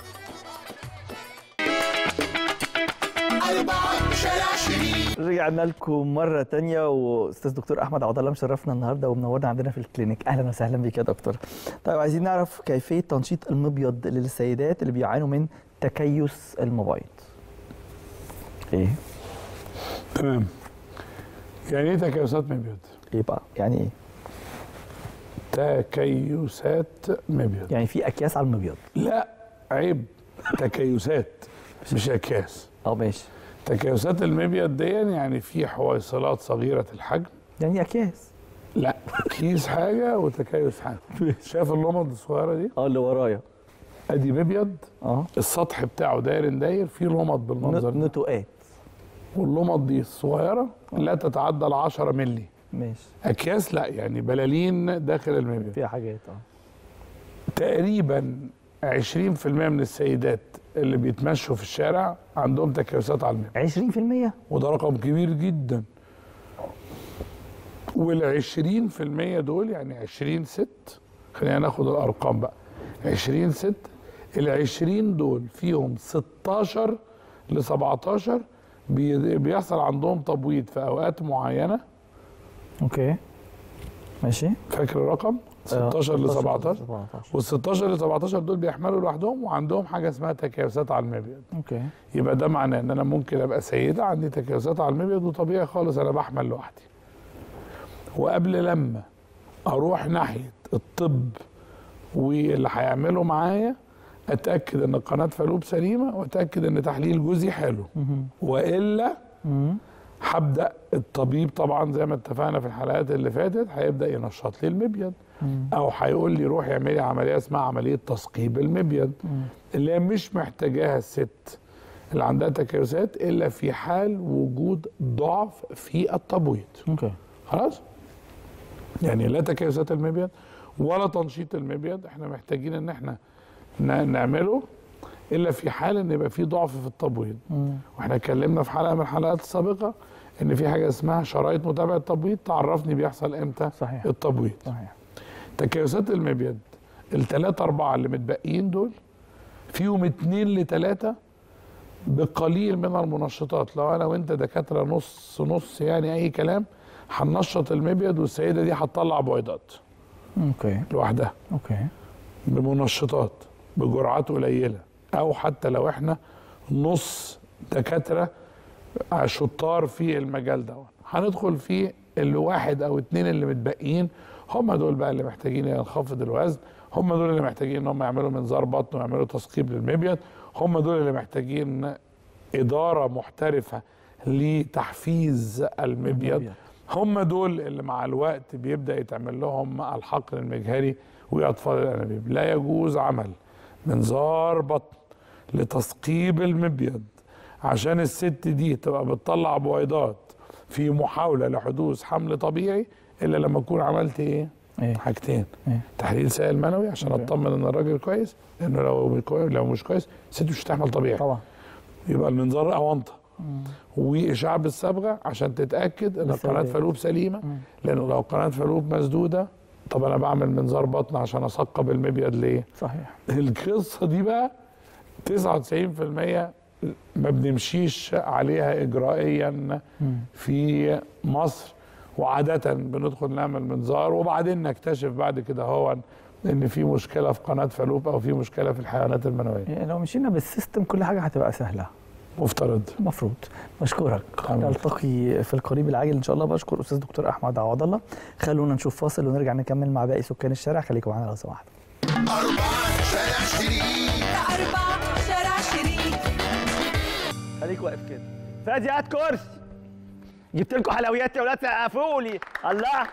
رجعنا لكم مرة تانية وأستاذ دكتور أحمد عوض الله مشرفنا النهاردة ومنورنا عندنا في الكلينيك أهلا وسهلا بك يا دكتور. طيب عايزين نعرف كيفية تنشيط المبيض للسيدات اللي بيعانوا من تكيس المبيض. إيه؟ تمام يعني ايه تكيسات مبيض؟ إيه بقى؟ يعني إيه؟ تكيسات مبيض يعني في أكياس على المبيض. لا عيب تكيسات مش اكياس أه ماشي. تكيسات المبيض دي يعني في حويصلات صغيره الحجم يعني أكياس. لا كيس حاجه وتكيس حاجه شايف اللمض الصغيره دي أه اللي ورايا. ادي مبيض أه السطح بتاعه داير داير فيه لمض بالمنظر ده نتوءات. واللمض دي الصغيره لا تتعدى ال 10 مللي ماشي. اكياس لا يعني بلالين داخل المبيض فيها حاجات أه. تقريبا 20% من السيدات اللي بيتمشوا في الشارع عندهم تكيسات على المبيض 20% وده رقم كبير جدا وال 20% دول يعني 20 ست خلينا ناخد الارقام بقى 20 ست ال 20 دول فيهم 16 ل 17 بي- بيحصل عندهم تبويض في اوقات معينه أوكي. ماشي. فاكر الرقم 16 ل 17 17 وال 16 ل 17 دول بيحملوا لوحدهم وعندهم حاجه اسمها تكيسات على المبيض أوكي. يبقى ده معناه ان انا ممكن ابقى سيده عندي تكيسات على المبيض وطبيعي خالص انا بحمل لوحدي وقبل لما اروح ناحيه الطب واللي هيعمله معايا اتاكد ان قناه فالوب سليمه واتاكد ان تحليل جوزي حلو والا هبدا الطبيب طبعا زي ما اتفقنا في الحلقات اللي فاتت هيبدا ينشط لي المبيض او هيقول لي روحي اعملي عمليه اسمها عمليه تثقيب المبيض اللي هي مش محتاجاها الست اللي عندها تكيسات الا في حال وجود ضعف في التبويض أوكي. خلاص يعني لا تكيسات المبيض ولا تنشيط المبيض احنا محتاجين ان احنا ن- نعمله الا في حال ان يبقى في ضعف في التبويض واحنا اتكلمنا في حلقه من الحلقات السابقه ان في حاجه اسمها شرايط متابعه التبويض تعرفني بيحصل امتى صحيح. التبويض صحيح. تكيسات المبيض الثلاثة أربعة اللي متبقيين دول فيهم اتنين لتلاتة بقليل من المنشطات لو أنا وأنت دكاترة نص نص يعني أي كلام هننشط المبيض والسيدة دي هتطلع بويضات أوكي. لوحدها أوكي. بمنشطات بجرعات قليلة أو حتى لو إحنا نص دكاترة شطار في المجال ده هندخل فيه اللي واحد أو اتنين اللي متبقيين هم دول بقى اللي محتاجين ينخفض الوزن هم دول اللي محتاجين ان هم يعملوا منظار بطن ويعملوا تثقيب للمبيض هم دول اللي محتاجين إدارة محترفة لتحفيز المبيض المبيض. هم دول اللي مع الوقت بيبدا يتعمل لهم الحقن المجهري واطفال الانابيب لا يجوز عمل منظار بطن لتثقيب المبيض عشان الست دي تبقى بتطلع بويضات في محاوله لحدوث حمل طبيعي الا لما اكون عملت ايه؟ إيه؟ حاجتين إيه؟ تحليل سائل منوي عشان اطمن ان الراجل كويس لانه لو كويس لو مش كويس الست مش هتحمل طبيعي طبعا يبقى المنظار اونطه واشعاع بالصبغه عشان تتاكد ان بالسلامة. قناه فالوب سليمه لانه لو قناه فالوب مسدوده طب انا بعمل منظار بطن عشان اثقب المبيض ليه؟ صحيح القصه دي بقى 99% ما بنمشيش عليها اجرائيا في مصر وعاده بندخل نعمل منظار وبعدين نكتشف بعد كده هو ان في مشكله في قناه فالوب او في مشكله في الحيوانات المنويه يعني لو مشينا بالسيستم كل حاجه هتبقى سهله مفترض المفروض بشكرك تمام. نلتقي في القريب العاجل ان شاء الله بشكر استاذ دكتور احمد عوض الله خلونا نشوف فاصل ونرجع نكمل مع باقي سكان الشارع خليكم معانا لو سمحتوا أربعة شارع شريك خليك واقف كده فادي هات كرسي جبت لكم حلويات يا ولاد سقفوا لي الله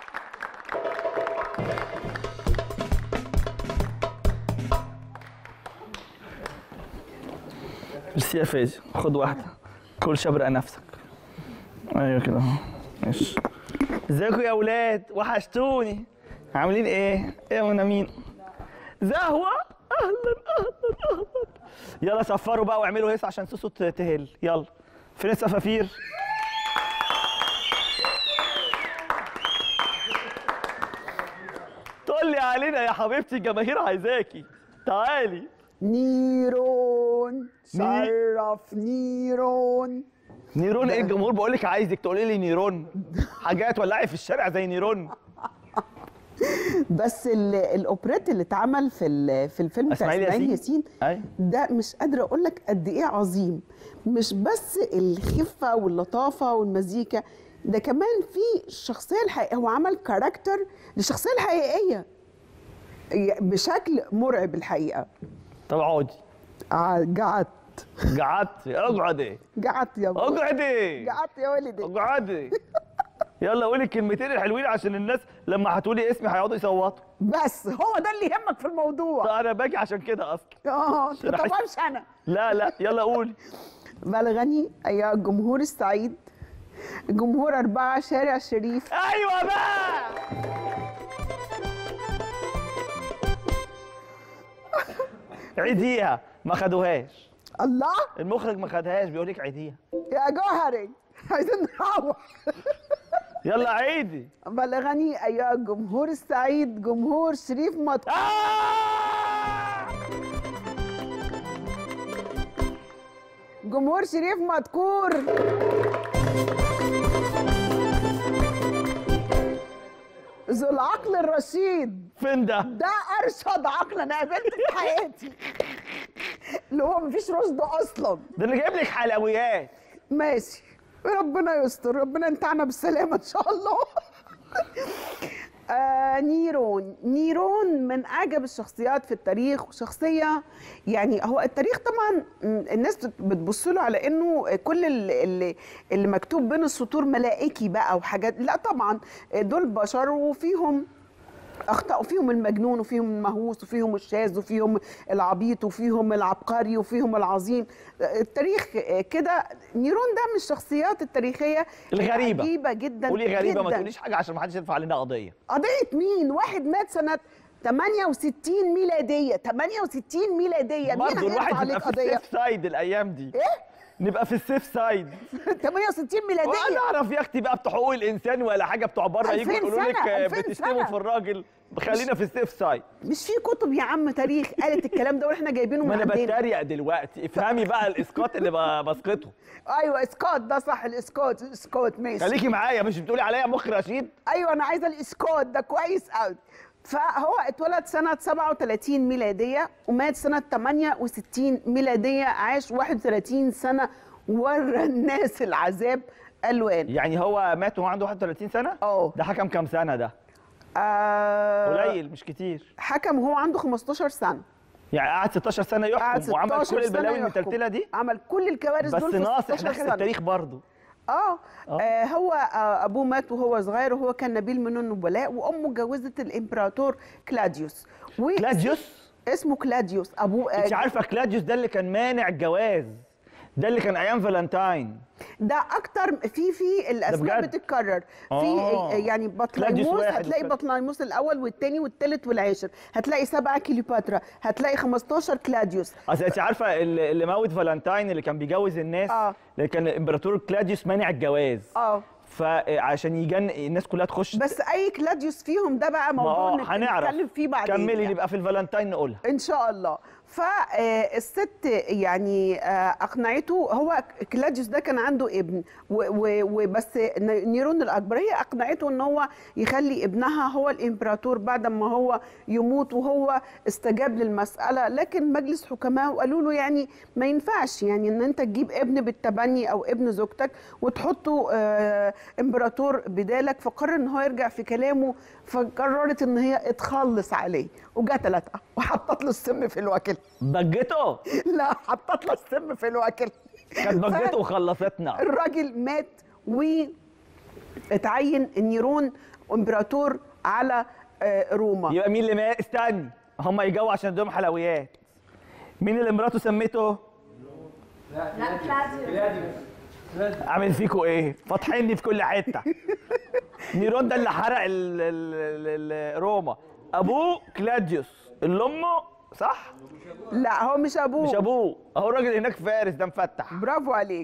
ميرسي يا فادي خد واحده كل شبرق نفسك ايوه كده اهو ماشي ازيكم يا ولاد وحشتوني عاملين ايه؟ ايه يا منامين؟ زهوه اهلا اهلا اهلا يلا صفروا بقى واعملوا هيصه عشان سوسو ت- تهل يلا فين السفافير؟ طلي علينا يا حبيبتي الجماهير عايزاكي تعالي نيرون شرف نيرون نيرون ايه الجمهور بقول لك عايزك تقولي لي نيرون حاجات ولعي في الشارع زي نيرون بس ال- الاوبريت اللي اتعمل في ال- في الفيلم بتاع إسماعيل اسماعيل ياسين؟ ياسين أي. ده مش قادره اقول لك قد ايه عظيم مش بس الخفه واللطافه والمزيكا ده كمان في الشخصيه الحقيقيه هو عمل كاركتر للشخصيه الحقيقيه بشكل مرعب الحقيقه طب اقعدي ع- قعدت قعدتي اقعدي قعدت يا بابا اقعدي قعدت يا ولدي اقعدي يلا قولي الكلمتين الحلوين عشان الناس لما هتقولي اسمي هيقعدوا يصوتوا بس هو ده اللي يهمك في الموضوع لا انا باجي عشان كده اصلا اه شرحت. طب مش انا لا لا يلا قولي بلغني أيها الجمهور السعيد جمهور أربعة شارع شريف ايوه بقى عيديها ما خدوهاش الله المخرج ما خدهاش بيقول لك عيديها يا جوهري عايزين نروح يلا عيدي بلغني أيها الجمهور السعيد جمهور شريف مطر آه! جمهور شريف مذكور ذو العقل الرشيد فين ده ده ارشد عقل انا قابلته في حياتي اللي هو مفيش رشد اصلا ده انا جايب لك حلويات ماشي ربنا يستر ربنا ينتعنا بالسلامه ان شاء الله آه نيرون نيرون من اعجب الشخصيات في التاريخ وشخصيه يعني هو التاريخ طبعا م، الناس بت- بتبص له على انه كل ال- اللي, اللي مكتوب بين السطور ملائكي بقى وحاجات لا طبعا دول بشر وفيهم اخطاء وفيهم المجنون وفيهم المهووس وفيهم الشاذ وفيهم العبيط وفيهم العبقري وفيهم العظيم التاريخ كده نيرون ده من الشخصيات التاريخيه الغريبة. العجيبه جدا قولي غريبه ما جداً. تقوليش حاجه عشان ما حدش يرفع علينا قضيه قضيه مين واحد مات سنه 68 ميلاديه 68 ميلاديه مين برضه هيرفع الواحد عليك يبقى في قضيه السيف سايد الايام دي ايه نبقى في السيف سايد 68 ميلاديه وانا اعرف يا اختي بقى بتوع حقوق الانسان ولا حاجه بتوع بره 2000 يجوا يقولوا لك سنة، آه، 2000 بتشتموا سنة. في الراجل خلينا في السيف سايد مش في كتب يا عم تاريخ قالت الكلام ده واحنا جايبينه ما من انا عندنا بتريق دلوقتي افهمي بقى الاسقاط اللي ب- بسقطه ايوه اسكوت ده صح الاسكوت اسكوت ماشي خليكي معايا مش بتقولي عليا مخ رشيد ايوه انا عايزه الاسكوت ده كويس قوي فهو اتولد سنة 37 ميلادية ومات سنة 68 ميلادية عاش 31 سنة ورى الناس العذاب ألوان يعني هو مات وهو عنده 31 سنه اه ده حكم كام سنه ده آه قليل مش كتير حكم وهو عنده 15 سنة يعني قعد 16 سنه قعد يحكم وعمل 16 كل سنة البلاوي يحكم. المتلتله دي عمل كل الكوارث بس دول في ناصح 16 ناحيه سنة التاريخ برضه اه, آه هو آه ابوه مات وهو صغير وهو كان نبيل من النبلاء وامه اتجوزت الامبراطور كلاديوس و- كلاديوس اسمه كلاديوس ابوه انت آه عارفه كلاديوس ده اللي كان مانع الجواز ده اللي كان ايام فالنتاين ده اكتر في في الاسماء بجد؟ بتتكرر في آه. يعني كلاديوس بطليموس واحد هتلاقي وكده. بطليموس الاول والثاني والثالث والعاشر هتلاقي سبعه كليوباترا هتلاقي 15 كلاديوس اصل انت عارفه اللي اللي موت فالنتاين اللي كان بيجوز الناس آه. اللي كان الامبراطور كلاديوس مانع الجواز اه فعشان يجن الناس كلها تخش بس اي كلاديوس فيهم ده بقى ما موضوع آه، نت- هنعرف نتكلم فيه بعدين كملي يعني. نبقى في الفالنتاين نقولها ان شاء الله فالست يعني آه، اقنعته هو كلاديوس ده كان عنده ابن و- و- وبس ن- نيرون الاكبر هي اقنعته ان هو يخلي ابنها هو الامبراطور بعد ما هو يموت وهو استجاب للمساله لكن مجلس حكماء قالوا له يعني ما ينفعش يعني ان انت تجيب ابن بالتبني او ابن زوجتك وتحطه آه، امبراطور بدالك فقرر ان هو يرجع في كلامه فقررت ان هي اتخلص عليه وقتلته وحطت له السم في الوكل بجته لا حطت له السم في الوكل كانت بجته وخلصتنا الراجل مات واتعين نيرون امبراطور على آه، روما يبقى مين اللي مات استني هم يجوا عشان عندهم حلويات مين اللي مراته سميته لا كلاديوس عامل فيكوا ايه فاتحيني في كل حته نيرون ده اللي حرق ال ال ال روما ابوه كلاديوس اللي امه صح لا هو مش ابوه مش ابوه اهو الراجل هناك فارس ده مفتح برافو عليك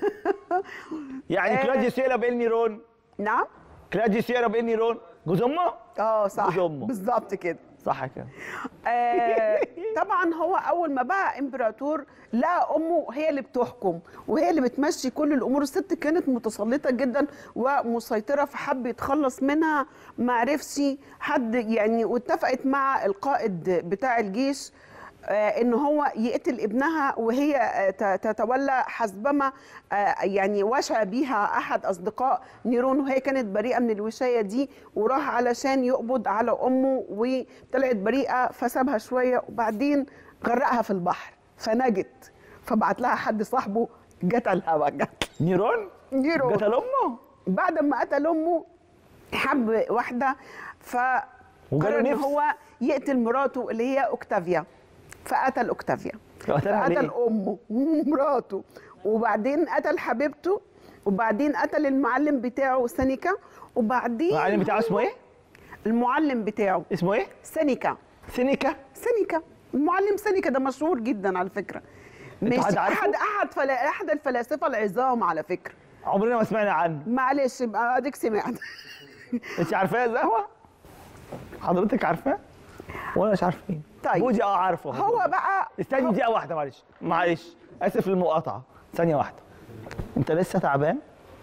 يعني آه. كلاديوس يقرب ايه نيرون نعم كلاديوس يقرب ايه نيرون جوز امه اه صح جوز أمه. بالظبط كده صح كده آه، طبعا هو اول ما بقى امبراطور لقى امه هي اللي بتحكم وهي اللي بتمشي كل الامور الست كانت متسلطه جدا ومسيطره فحب يتخلص منها ما عرفش حد يعني واتفقت مع القائد بتاع الجيش آه، ان هو يقتل ابنها وهي آه، ت- تتولى حسبما آه، يعني وشى بيها احد اصدقاء نيرون وهي كانت بريئه من الوشايه دي وراح علشان يقبض على امه وطلعت بريئه فسابها شويه وبعدين غرقها في البحر فنجت فبعت لها حد صاحبه قتلها بقى نيرون نيرون قتل امه بعد ما قتل امه حب واحده فقرر وجاله ان نفس. هو يقتل مراته اللي هي اوكتافيا فقتل اوكتافيا قتلها ليه؟ فقتل امه ومراته وبعدين قتل حبيبته وبعدين قتل المعلم بتاعه سينيكا وبعدين المعلم بتاعه اسمه ايه المعلم بتاعه اسمه ايه سينيكا سينيكا سينيكا المعلم سينيكا ده مشهور جدا على فكره مش حد عارفه؟ احد احد فلا احد الفلاسفه العظام على فكره عمرنا ما سمعنا عنه معلش يبقى اديك سمعت انت عارفاه القهوه حضرتك عارفاه وانا مش عارفين طيب. بودي اه عارفه هو بقى استني دقيقه واحده معلش معلش اسف للمقاطعه ثانيه واحده انت لسه تعبان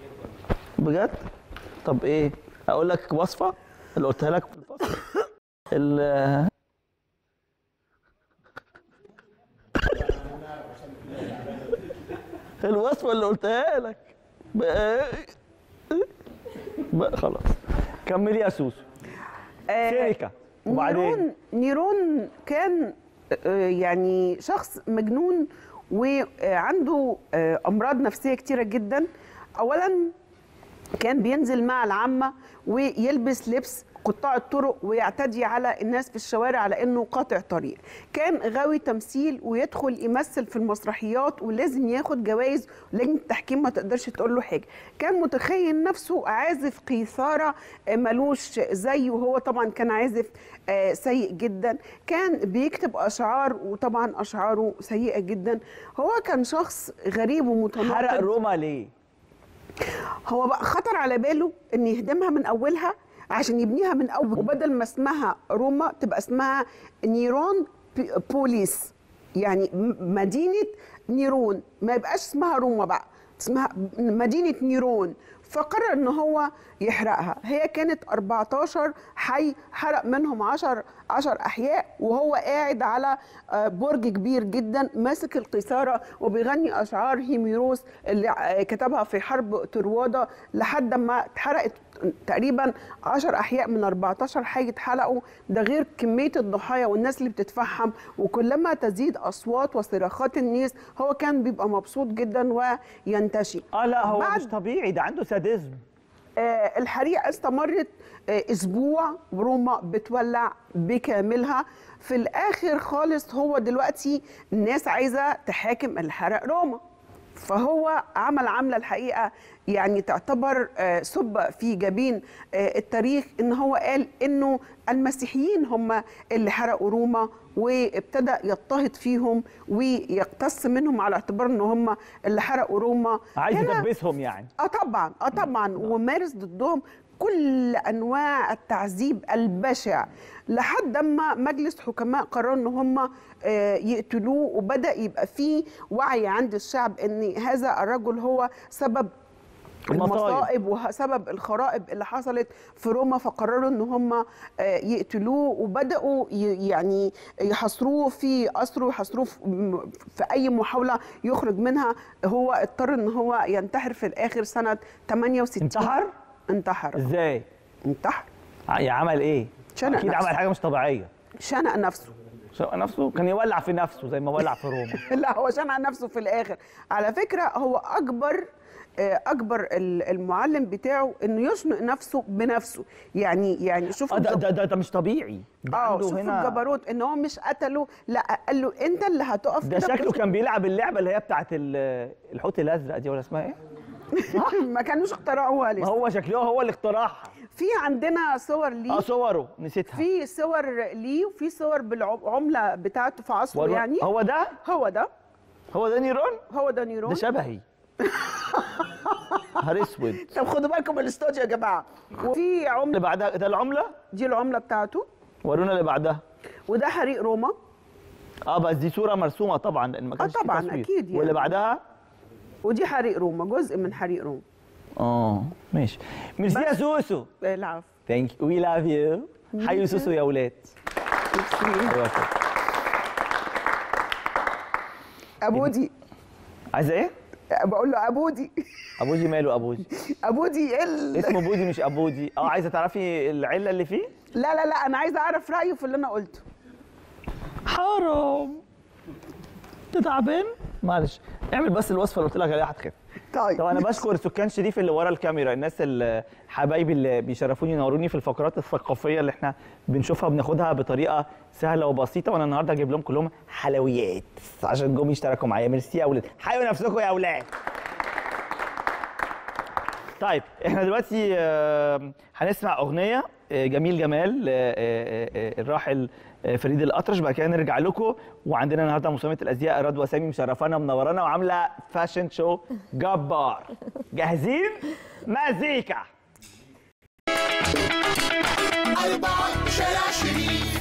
بجد طب ايه اقول لك وصفه اللي قلتها لك في الفصل ال الوصفه اللي قلتها لك بقى بقى خلاص كملي يا سوسو آه، سيريكا وبعدين نيرون نيرون كان آه، يعني شخص مجنون وعنده آه، امراض نفسيه كتيره جدا اولا كان بينزل مع العامه ويلبس لبس قطاع الطرق ويعتدي على الناس في الشوارع على انه قاطع طريق كان غاوي تمثيل ويدخل يمثل في المسرحيات ولازم ياخد جوائز لجنه التحكيم ما تقدرش تقول له حاجه كان متخيل نفسه عازف قيثاره آه، ملوش زيه وهو طبعا كان عازف آه، سيء جدا كان بيكتب اشعار وطبعا اشعاره سيئه جدا هو كان شخص غريب ومتناقض حرق روما ليه؟ هو بقى خطر على باله ان يهدمها من اولها عشان يبنيها من اول وبدل ما اسمها روما تبقى اسمها نيرون بي- بوليس يعني م- مدينه نيرون ما يبقاش اسمها روما بقى اسمها مدينه نيرون فقرر ان هو يحرقها هي كانت 14 حي حرق منهم 10 10 احياء وهو قاعد على آه، برج كبير جدا ماسك القيثاره وبيغني اشعار هيميروس اللي آه، كتبها في حرب تروادا لحد ما اتحرقت تقريبا 10 احياء من 14 حي اتحرقوا ده غير كميه الضحايا والناس اللي بتتفحم وكلما تزيد اصوات وصراخات الناس هو كان بيبقى مبسوط جدا وينتشي اه لا هو بعد- مش طبيعي ده عنده ساديزم آه، الحريقه استمرت آه، اسبوع روما بتولع بكاملها في الاخر خالص هو دلوقتي الناس عايزه تحاكم اللي حرق روما فهو عمل عمله الحقيقه يعني تعتبر آه، سب في جبين آه، التاريخ ان هو قال انه المسيحيين هم اللي حرقوا روما وابتدى يضطهد فيهم ويقتص منهم على اعتبار ان هم اللي حرقوا روما عايز هنا- يدبسهم يعني اه طبعا اه طبعا ومارس ضدهم كل انواع التعذيب البشع لحد اما مجلس حكماء قرر ان هم آه، يقتلوه وبدا يبقى فيه وعي عند الشعب ان هذا الرجل هو سبب المصايب. المصائب وسبب الخرائب اللي حصلت في روما فقرروا ان هم آه، يقتلوه وبداوا ي- يعني يحاصروه في اسره ويحاصروه في- م- في اي محاوله يخرج منها هو اضطر ان هو ينتحر في الاخر سنه 68 انتحر؟ انتحر ازاي؟ انتحر ع- عمل ايه؟ شنق اكيد نفسه. عمل حاجه مش طبيعيه شنق نفسه شنق نفسه كان يولع في نفسه زي ما ولع في روما لا هو شنق نفسه في الاخر على فكره هو اكبر آه، اكبر ال- المعلم بتاعه انه يشنق نفسه بنفسه يعني يعني شوف اه ده الجب- ده ده, ده مش طبيعي ده اه عنده شوف هنا الجبروت ان هو مش قتله لا قال له انت اللي هتقف ده كده شكله بوش- كان بيلعب اللعبه اللي هي بتاعت ال- الحوت الازرق دي ولا اسمها ايه؟ ما كانوش اخترعوها ما لسه هو شكله هو اللي اخترعها في عندنا صور ليه اه صوره نسيتها في صور ليه وفي صور بالعمله بتاعته في عصره ورو- يعني هو ده هو ده هو ده نيرون هو ده نيرون ده شبهي نهار اسود طب خدوا بالكم من الاستوديو يا جماعه وفي اللي عمله بعدها ده العمله دي العمله بتاعته ورونا اللي بعدها وده حريق روما اه بس دي صوره مرسومه طبعا لان ما كانش في طبعاً، تصوير. أكيد يعني. واللي بعدها ودي حريق روما جزء من حريق روما اه ماشي ميرسي يا سوسو آه، العفو ثانك يو وي لاف يو حيوا سوسو يا ولاد ميرسي. ايوه كده ابودي عايزه ايه؟ بقول له ابودي ابوجي ماله ابوجي ابودي ال... اسمه بودي مش ابودي اه عايزه تعرفي العله اللي فيه؟ لا لا لا انا عايزه اعرف رايه في اللي انا قلته حرام انت تعبان؟ معلش اعمل بس الوصفه اللي قلت لك عليها هتخف طيب طب انا بشكر سكان شريف اللي ورا الكاميرا الناس الحبايب اللي بيشرفوني ينوروني في الفقرات الثقافيه اللي احنا بنشوفها بناخدها بطريقه سهله وبسيطه وانا النهارده هجيب لهم كلهم حلويات عشان جم يشتركوا معايا ميرسي يا اولاد حيوا نفسكم يا اولاد طيب احنا دلوقتي آه، هنسمع اغنيه آه، جميل جمال آه، آه، آه، الراحل آه، فريد الاطرش بعد كده نرجع لكم وعندنا النهارده مصممه الازياء رضوى سامي مشرفانا ومنورانا وعامله فاشن شو جبار جاهزين مزيكا أربعة شارع شريف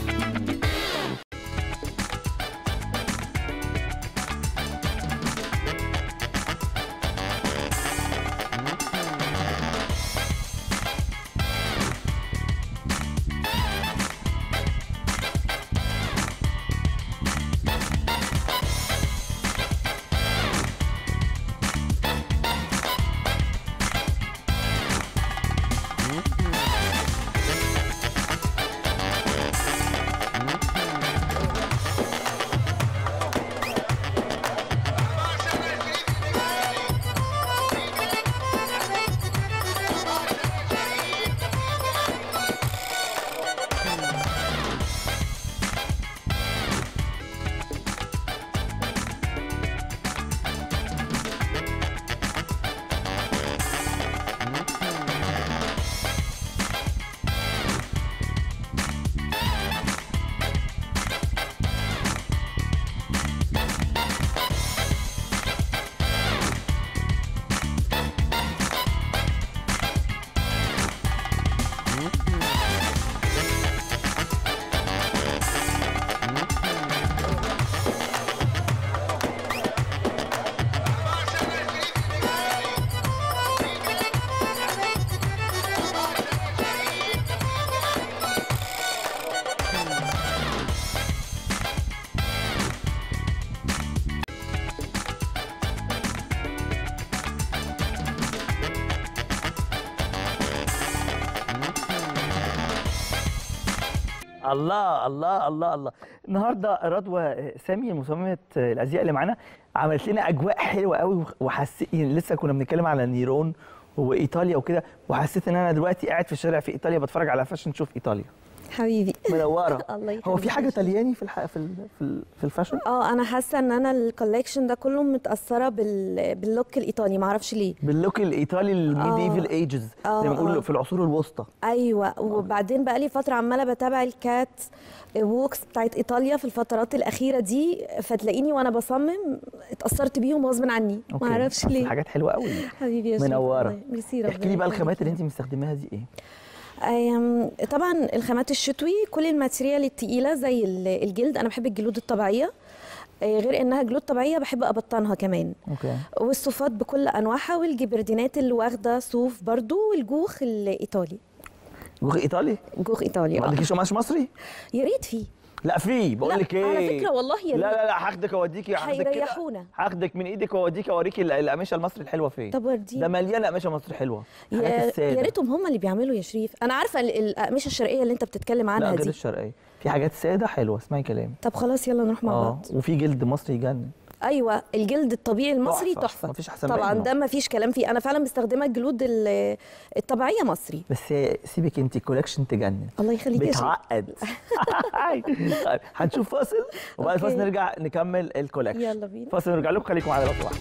الله الله الله الله النهارده رضوى سامي مصممه الازياء اللي معانا عملت لنا اجواء حلوه قوي وحسيت يعني لسه كنا بنتكلم على نيرون وايطاليا وكده وحسيت ان انا دلوقتي قاعد في الشارع في ايطاليا بتفرج على فاشن شوف ايطاليا حبيبي منوره الله يخليك هو في حاجه طلياني في الح... في ال... في, ال... في الفاشن اه انا حاسه ان انا الكوليكشن ده كله متاثره بال... باللوك الايطالي معرفش ليه باللوك الايطالي الميديفل ايجز آه، زي ما بنقول آه. في العصور الوسطى ايوه وبعدين بقى لي فتره عماله بتابع الكات ووكس بتاعت ايطاليا في الفترات الاخيره دي فتلاقيني وانا بصمم اتاثرت بيهم غصب عني أوكي. ما اعرفش أصل ليه حاجات حلوه قوي حبيبي يا شريف، منوره والله. ميرسي احكي لي ربنا بقى يخليك. الخامات اللي انت مستخدماها دي ايه أيام طبعا الخامات الشتوي كل الماتيريال التقيله زي ال- الجلد انا بحب الجلود الطبيعيه آه، غير انها جلود طبيعيه بحب ابطنها كمان اوكي والصوفات بكل انواعها والجبردينات اللي واخده صوف برضو والجوخ الايطالي جوخ ايطالي جوخ ايطالي ما آه. عندكيش قماش مصري يا ريت فيه لا في بقول لا، لك ايه على فكرة والله يا لا ريت. لا لا هاخدك اوديكي هاخدك كده هيريحونا. هاخدك من ايدك واوديكي اوريكي ال- القماشه المصري الحلوه فين طب وديني. ده مليان قماشه مصري حلوه يا حاجات يا الساده ريتهم هم اللي بيعملوا يا شريف انا عارفه ال- الاقمشه الشرقيه اللي انت بتتكلم لا عنها غير دي الشرقيه في حاجات ساده حلوه اسمعي كلامي طب خلاص يلا نروح مع اه بعض وفي جلد مصري يجنن ايوه الجلد الطبيعي المصري تحفة. تحفه مفيش أحسن طبعا منه. ده ما فيش كلام فيه انا فعلا مستخدمه الجلود ال- الطبيعيه مصري بس سيبك انت كولكشن تجنن الله يخليك يا شريف بتعقد طيب، هنشوف فاصل وبعد أوكي. الفاصل نرجع نكمل الكولكشن يلا بينا. فاصل نرجع لكم خليكم معانا لو سمحتوا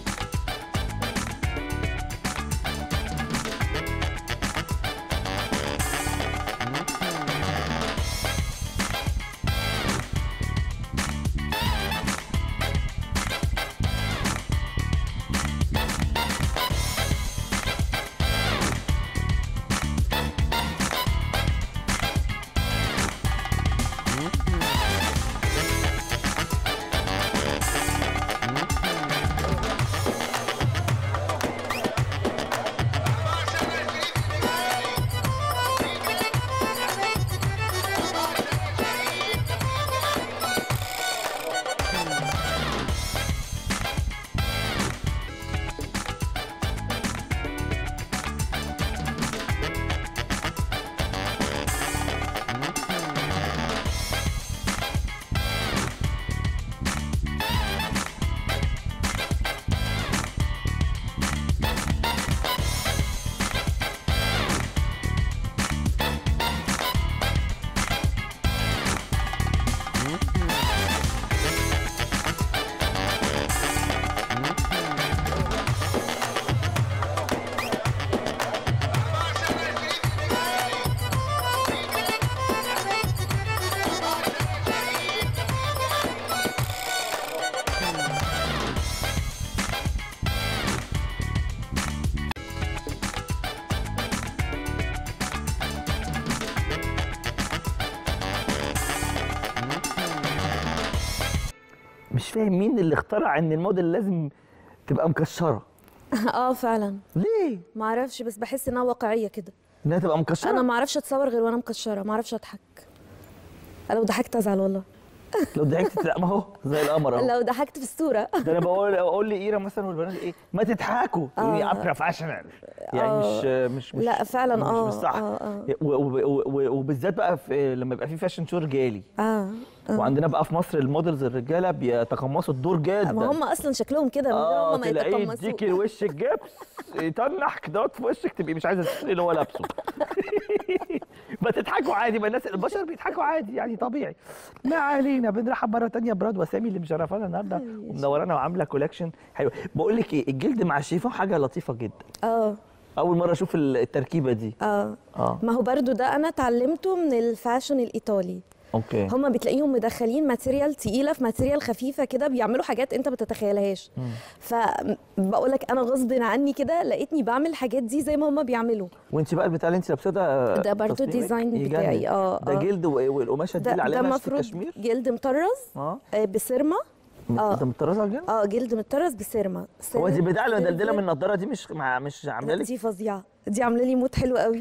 مش فاهم مين اللي اخترع ان الموديل لازم تبقى مكشره اه فعلا ليه ما اعرفش بس بحس انها واقعيه كده انها تبقى مكشره انا ما اعرفش اتصور غير وانا مكشره ما اعرفش اضحك لو ضحكت ازعل والله لو ضحكت لا ما هو زي القمر اهو لو ضحكت في الصوره ده انا بقول اقول لايرا مثلا والبنات ايه ما تضحكوا يعني آه. ابرا فاشنال يعني مش مش مش لا فعلا مش, اه مش صح اه اه و- و- و- و- وبالذات بقى في لما يبقى في فاشن شو رجالي اه آه. وعندنا بقى في مصر المودلز الرجاله بيتقمصوا الدور جدا ما هم اصلا شكلهم كده من غير اه هم ما تلاقيه يتقمصوا يديكي وشك جبس يطنح كده في وشك تبقي مش عايزه تشتري اللي هو لابسه ما تضحكوا عادي ما الناس البشر بيضحكوا عادي يعني طبيعي ما علينا بنرحب مره تانية براد وسامي اللي مشرفانا النهارده ومنورانا وعامله كولكشن حلو بقول لك ايه الجلد مع الشيفون حاجه لطيفه جدا اه اول مره اشوف التركيبه دي اه اه ما هو برضو ده انا اتعلمته من الفاشن الايطالي اوكي هما بتلاقيهم مدخلين ماتيريال تقيله في ماتيريال خفيفه كده بيعملوا حاجات انت ما تتخيلهاش فبقول لك انا غصب عني كده لقيتني بعمل الحاجات دي زي ما هما بيعملوا وانت بقى البتاع اللي انت لابساه ده ده برضو تصميمك ديزاين يجنن. بتاعي، اه، ده اه. جلد و- والقماشه دي ده اللي عليها ده نفس المفروض الكشمير جلد مطرز اه آه، بسرمه اه ده مطرزه على الجلد اه جلد مطرز بسرمه هو دي البتاع اللي مدلدله من سيلفر. النضاره دي مش مع مش عامله لا، لك دي فظيعه دي عامله لي موت حلو قوي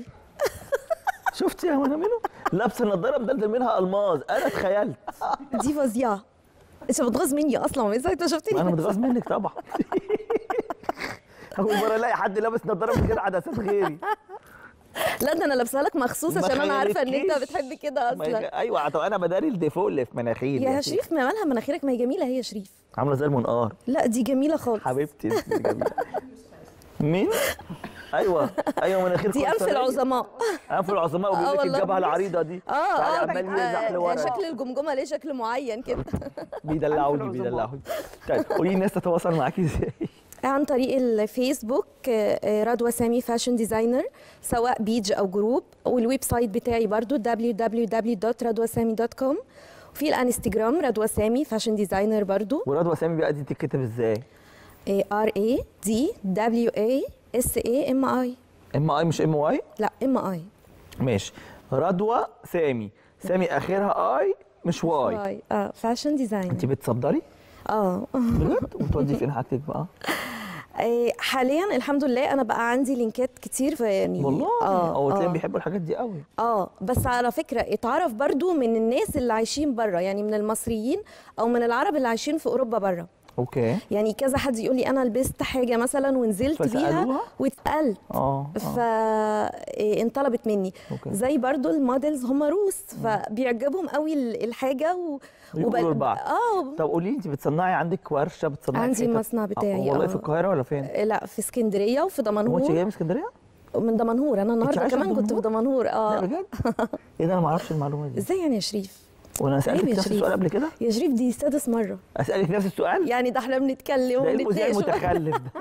شفتي يا منى منو لابسه النضاره مدلدل منها الماظ انا اتخيلت دي فظيعه انت بتغاظ مني اصلا من ساعه ما شفتني ما انا متغاظ منك طبعا اول مره الاقي حد لابس نضاره من غير عدسات غيري لا ده انا لابسها لك مخصوص عشان انا عارفه ان انت خيالكيش. بتحب كده ما هي- اصلا ايوه طب انا بداري الديفو اللي في مناخيري يا أكيد. شريف ما مالها مناخيرك ما هي جميله هي يا شريف عامله زي المنقار لا دي جميله خالص حبيبتي انت جميلة. مين؟ ايوه ايوه مناخير دي انف العظماء انف العظماء آه وبيقول لك والله. الجبهه العريضه دي اه اه يعني عمال يزح آه، لورا شكل الجمجمه ليه شكل معين كده بيدلعوني بيدلعوني طيب قولي لي الناس تتواصل معاكي ازاي؟ عن طريق الفيسبوك آه، آه، رضوى سامي فاشن ديزاينر سواء بيج او جروب والويب سايت بتاعي برضو www.radwasami.com وفي الانستجرام رضوى سامي فاشن ديزاينر برضو ورضوى سامي بقى دي تتكتب ازاي؟ ار اي دي دبليو اي اس اي ام اي ام اي مش ام واي؟ لا ام اي ماشي رضوى سامي سامي اخرها اي مش واي واي اه فاشن ديزاينر انت بتصدري؟ اه بجد؟ وبتودي فين حاجتك بقى؟ آه، حاليا الحمد لله انا بقى عندي لينكات كتير في يعني والله اه هو تلاقيهم آه. بيحبوا الحاجات دي قوي اه بس على فكره اتعرف برضو من الناس اللي عايشين بره يعني من المصريين او من العرب اللي عايشين في اوروبا بره اوكي يعني كذا حد يقول لي انا لبست حاجه مثلا ونزلت بيها فسألوها؟ واتقلت اه آه. فانطلبت مني أوكي. زي برضو الموديلز هم روس فبيعجبهم قوي ال- الحاجه و... يقولوا لبعض. اه طب قولي لي انت بتصنعي عندك ورشه بتصنعي عندي في حتة؟ مصنع بتاعي، آه، والله آه. في القاهره ولا فين؟ لا في اسكندريه وفي هو انت دمنهور جايه من اسكندريه؟ من دمنهور انا النهارده عايشة في كمان كنت في دمنهور لا اه بجد؟ ايه ده انا ما اعرفش المعلومه دي ازاي يعني يا شريف وانا سالتك عيب يا نفس شريف. السؤال قبل كده؟ يا شريف دي سادس مره اسالك نفس السؤال؟ يعني ده احنا بنتكلم ده المذيع ونتناقش المتخلف ده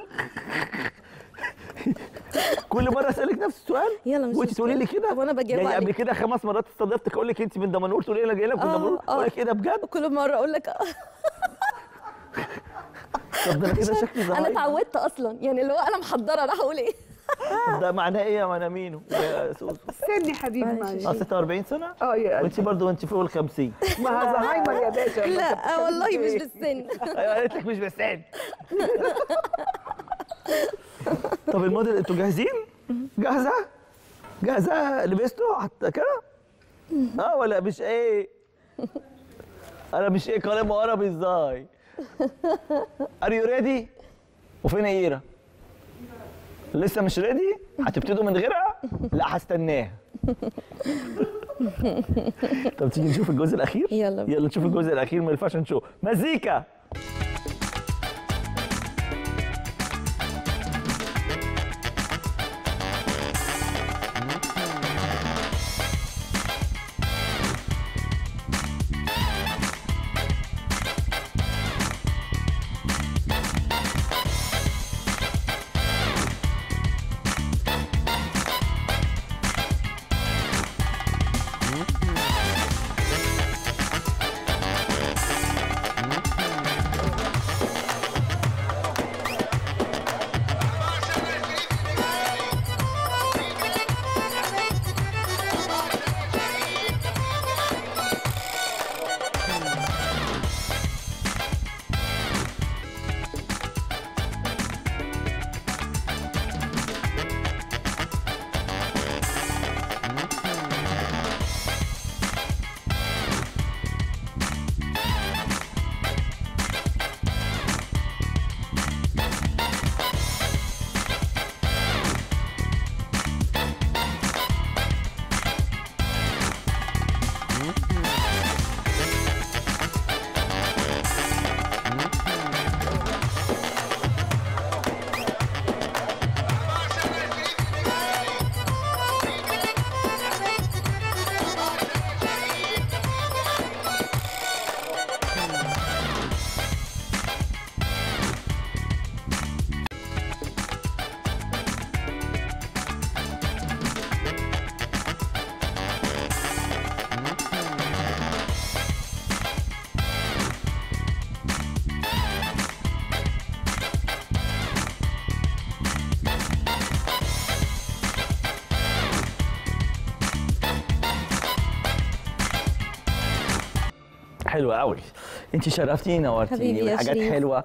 كل مره اسالك نفس السؤال يلا مش وانت تقولي لي مشكلة. كده طب وأنا بجاوب يعني قبل عليك. كده خمس مرات استضفتك اقول لك انت من دمنهور تقولي لي انا جاي لك من آه، دمنهور آه. اقول لك ايه ده بجد كل مره اقول لك طب ده انا كده شكلي انا ظهير اتعودت اصلا يعني اللي هو انا محضره انا هقول ايه طب ده معناه ايه يا معنى مينو يا سوسو سني حبيبي معلش اه 46 سنه اه يا وانت برضه وانت فوق ال 50 ما زهايمر يا باشا لا والله مش بالسن ايوه قالت لك مش بسعد طب الموديل انتوا جاهزين؟ جاهزه؟ جاهزه لبسته حتى كده؟ اه ولا مش ايه؟ انا مش ايه كلام عربي ازاي؟ ار يو ريدي؟ وفين ايرا؟ لسه مش ريدي؟ هتبتدوا من غيرها؟ لا هستناها طب تيجي نشوف الجزء الاخير؟ يلا بينا. يلا نشوف الجزء الاخير من الفاشن شو مزيكا حلوة قوي انت شرفتيني نورتيني حبيبي يا والحاجات شريف. حلوه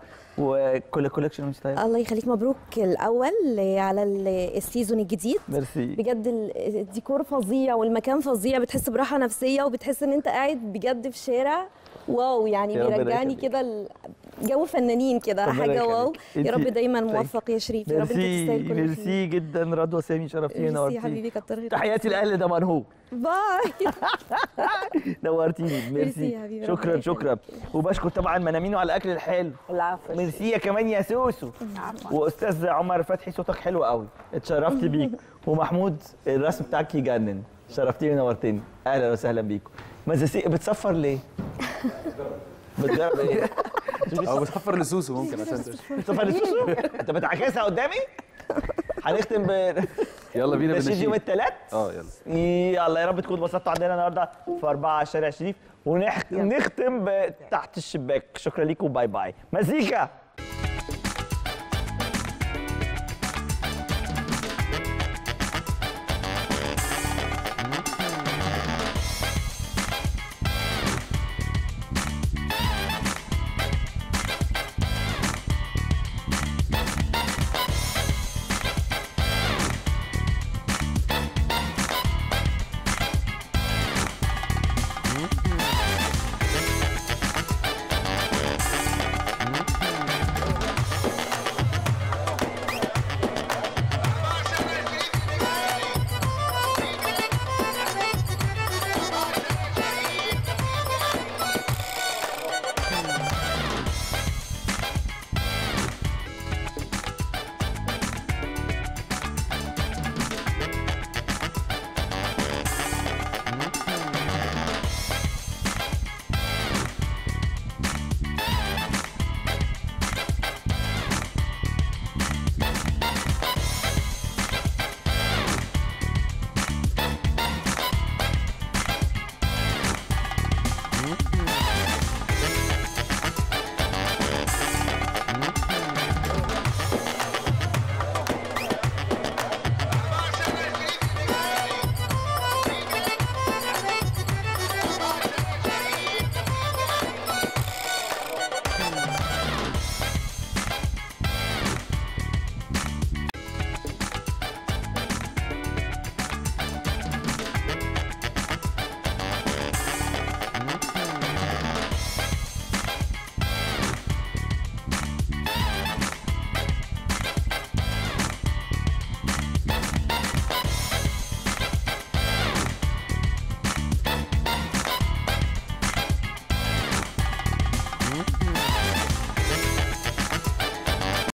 وكل كولكشن وانت طيب الله يخليك مبروك الاول على ال- السيزون الجديد ميرسي بجد ال- الديكور فظيع والمكان فظيع بتحس براحه نفسيه وبتحس ان انت قاعد بجد في شارع واو يعني يا ربنا بيرجعني يخليك. كده ل- جو فنانين كده ربنا حاجه واو يخليك. يا رب انتي- دايما طيب. موفق يا شريف يا رب انت ميرسي تستاهل كل خير ميرسي جدا رضوى سامي شرفتيني ميرسي يا نورتيني حبيبي كتر خيرك تحياتي لاهل دمنهور باي نورتيني ميرسي ميرسي يا حبيبي، شكرا ربنا شكرا وبشكر طبعا منامينو على الاكل الحلو العفو ميرسي يا كمان يا سوسو واستاذ عمر فتحي صوتك حلو قوي اتشرفت بيك ومحمود الرسم بتاعك يجنن شرفتيني ونورتني اهلا وسهلا بيكم مزاسي بتصفر ليه؟ بتجرب ايه؟ او بتحفر لسوسو ممكن عشان بتصفر السوسو؟ انت بتعكسها قدامي؟ هنختم ب يلا بينا نشيد يوم بالنشيد الثلاث اه يلا يلا يا رب تكونوا اتبسطتوا عندنا النهارده في أربعة شارع شريف ونختم بتحت الشباك شكرا لكم باي باي مزيكا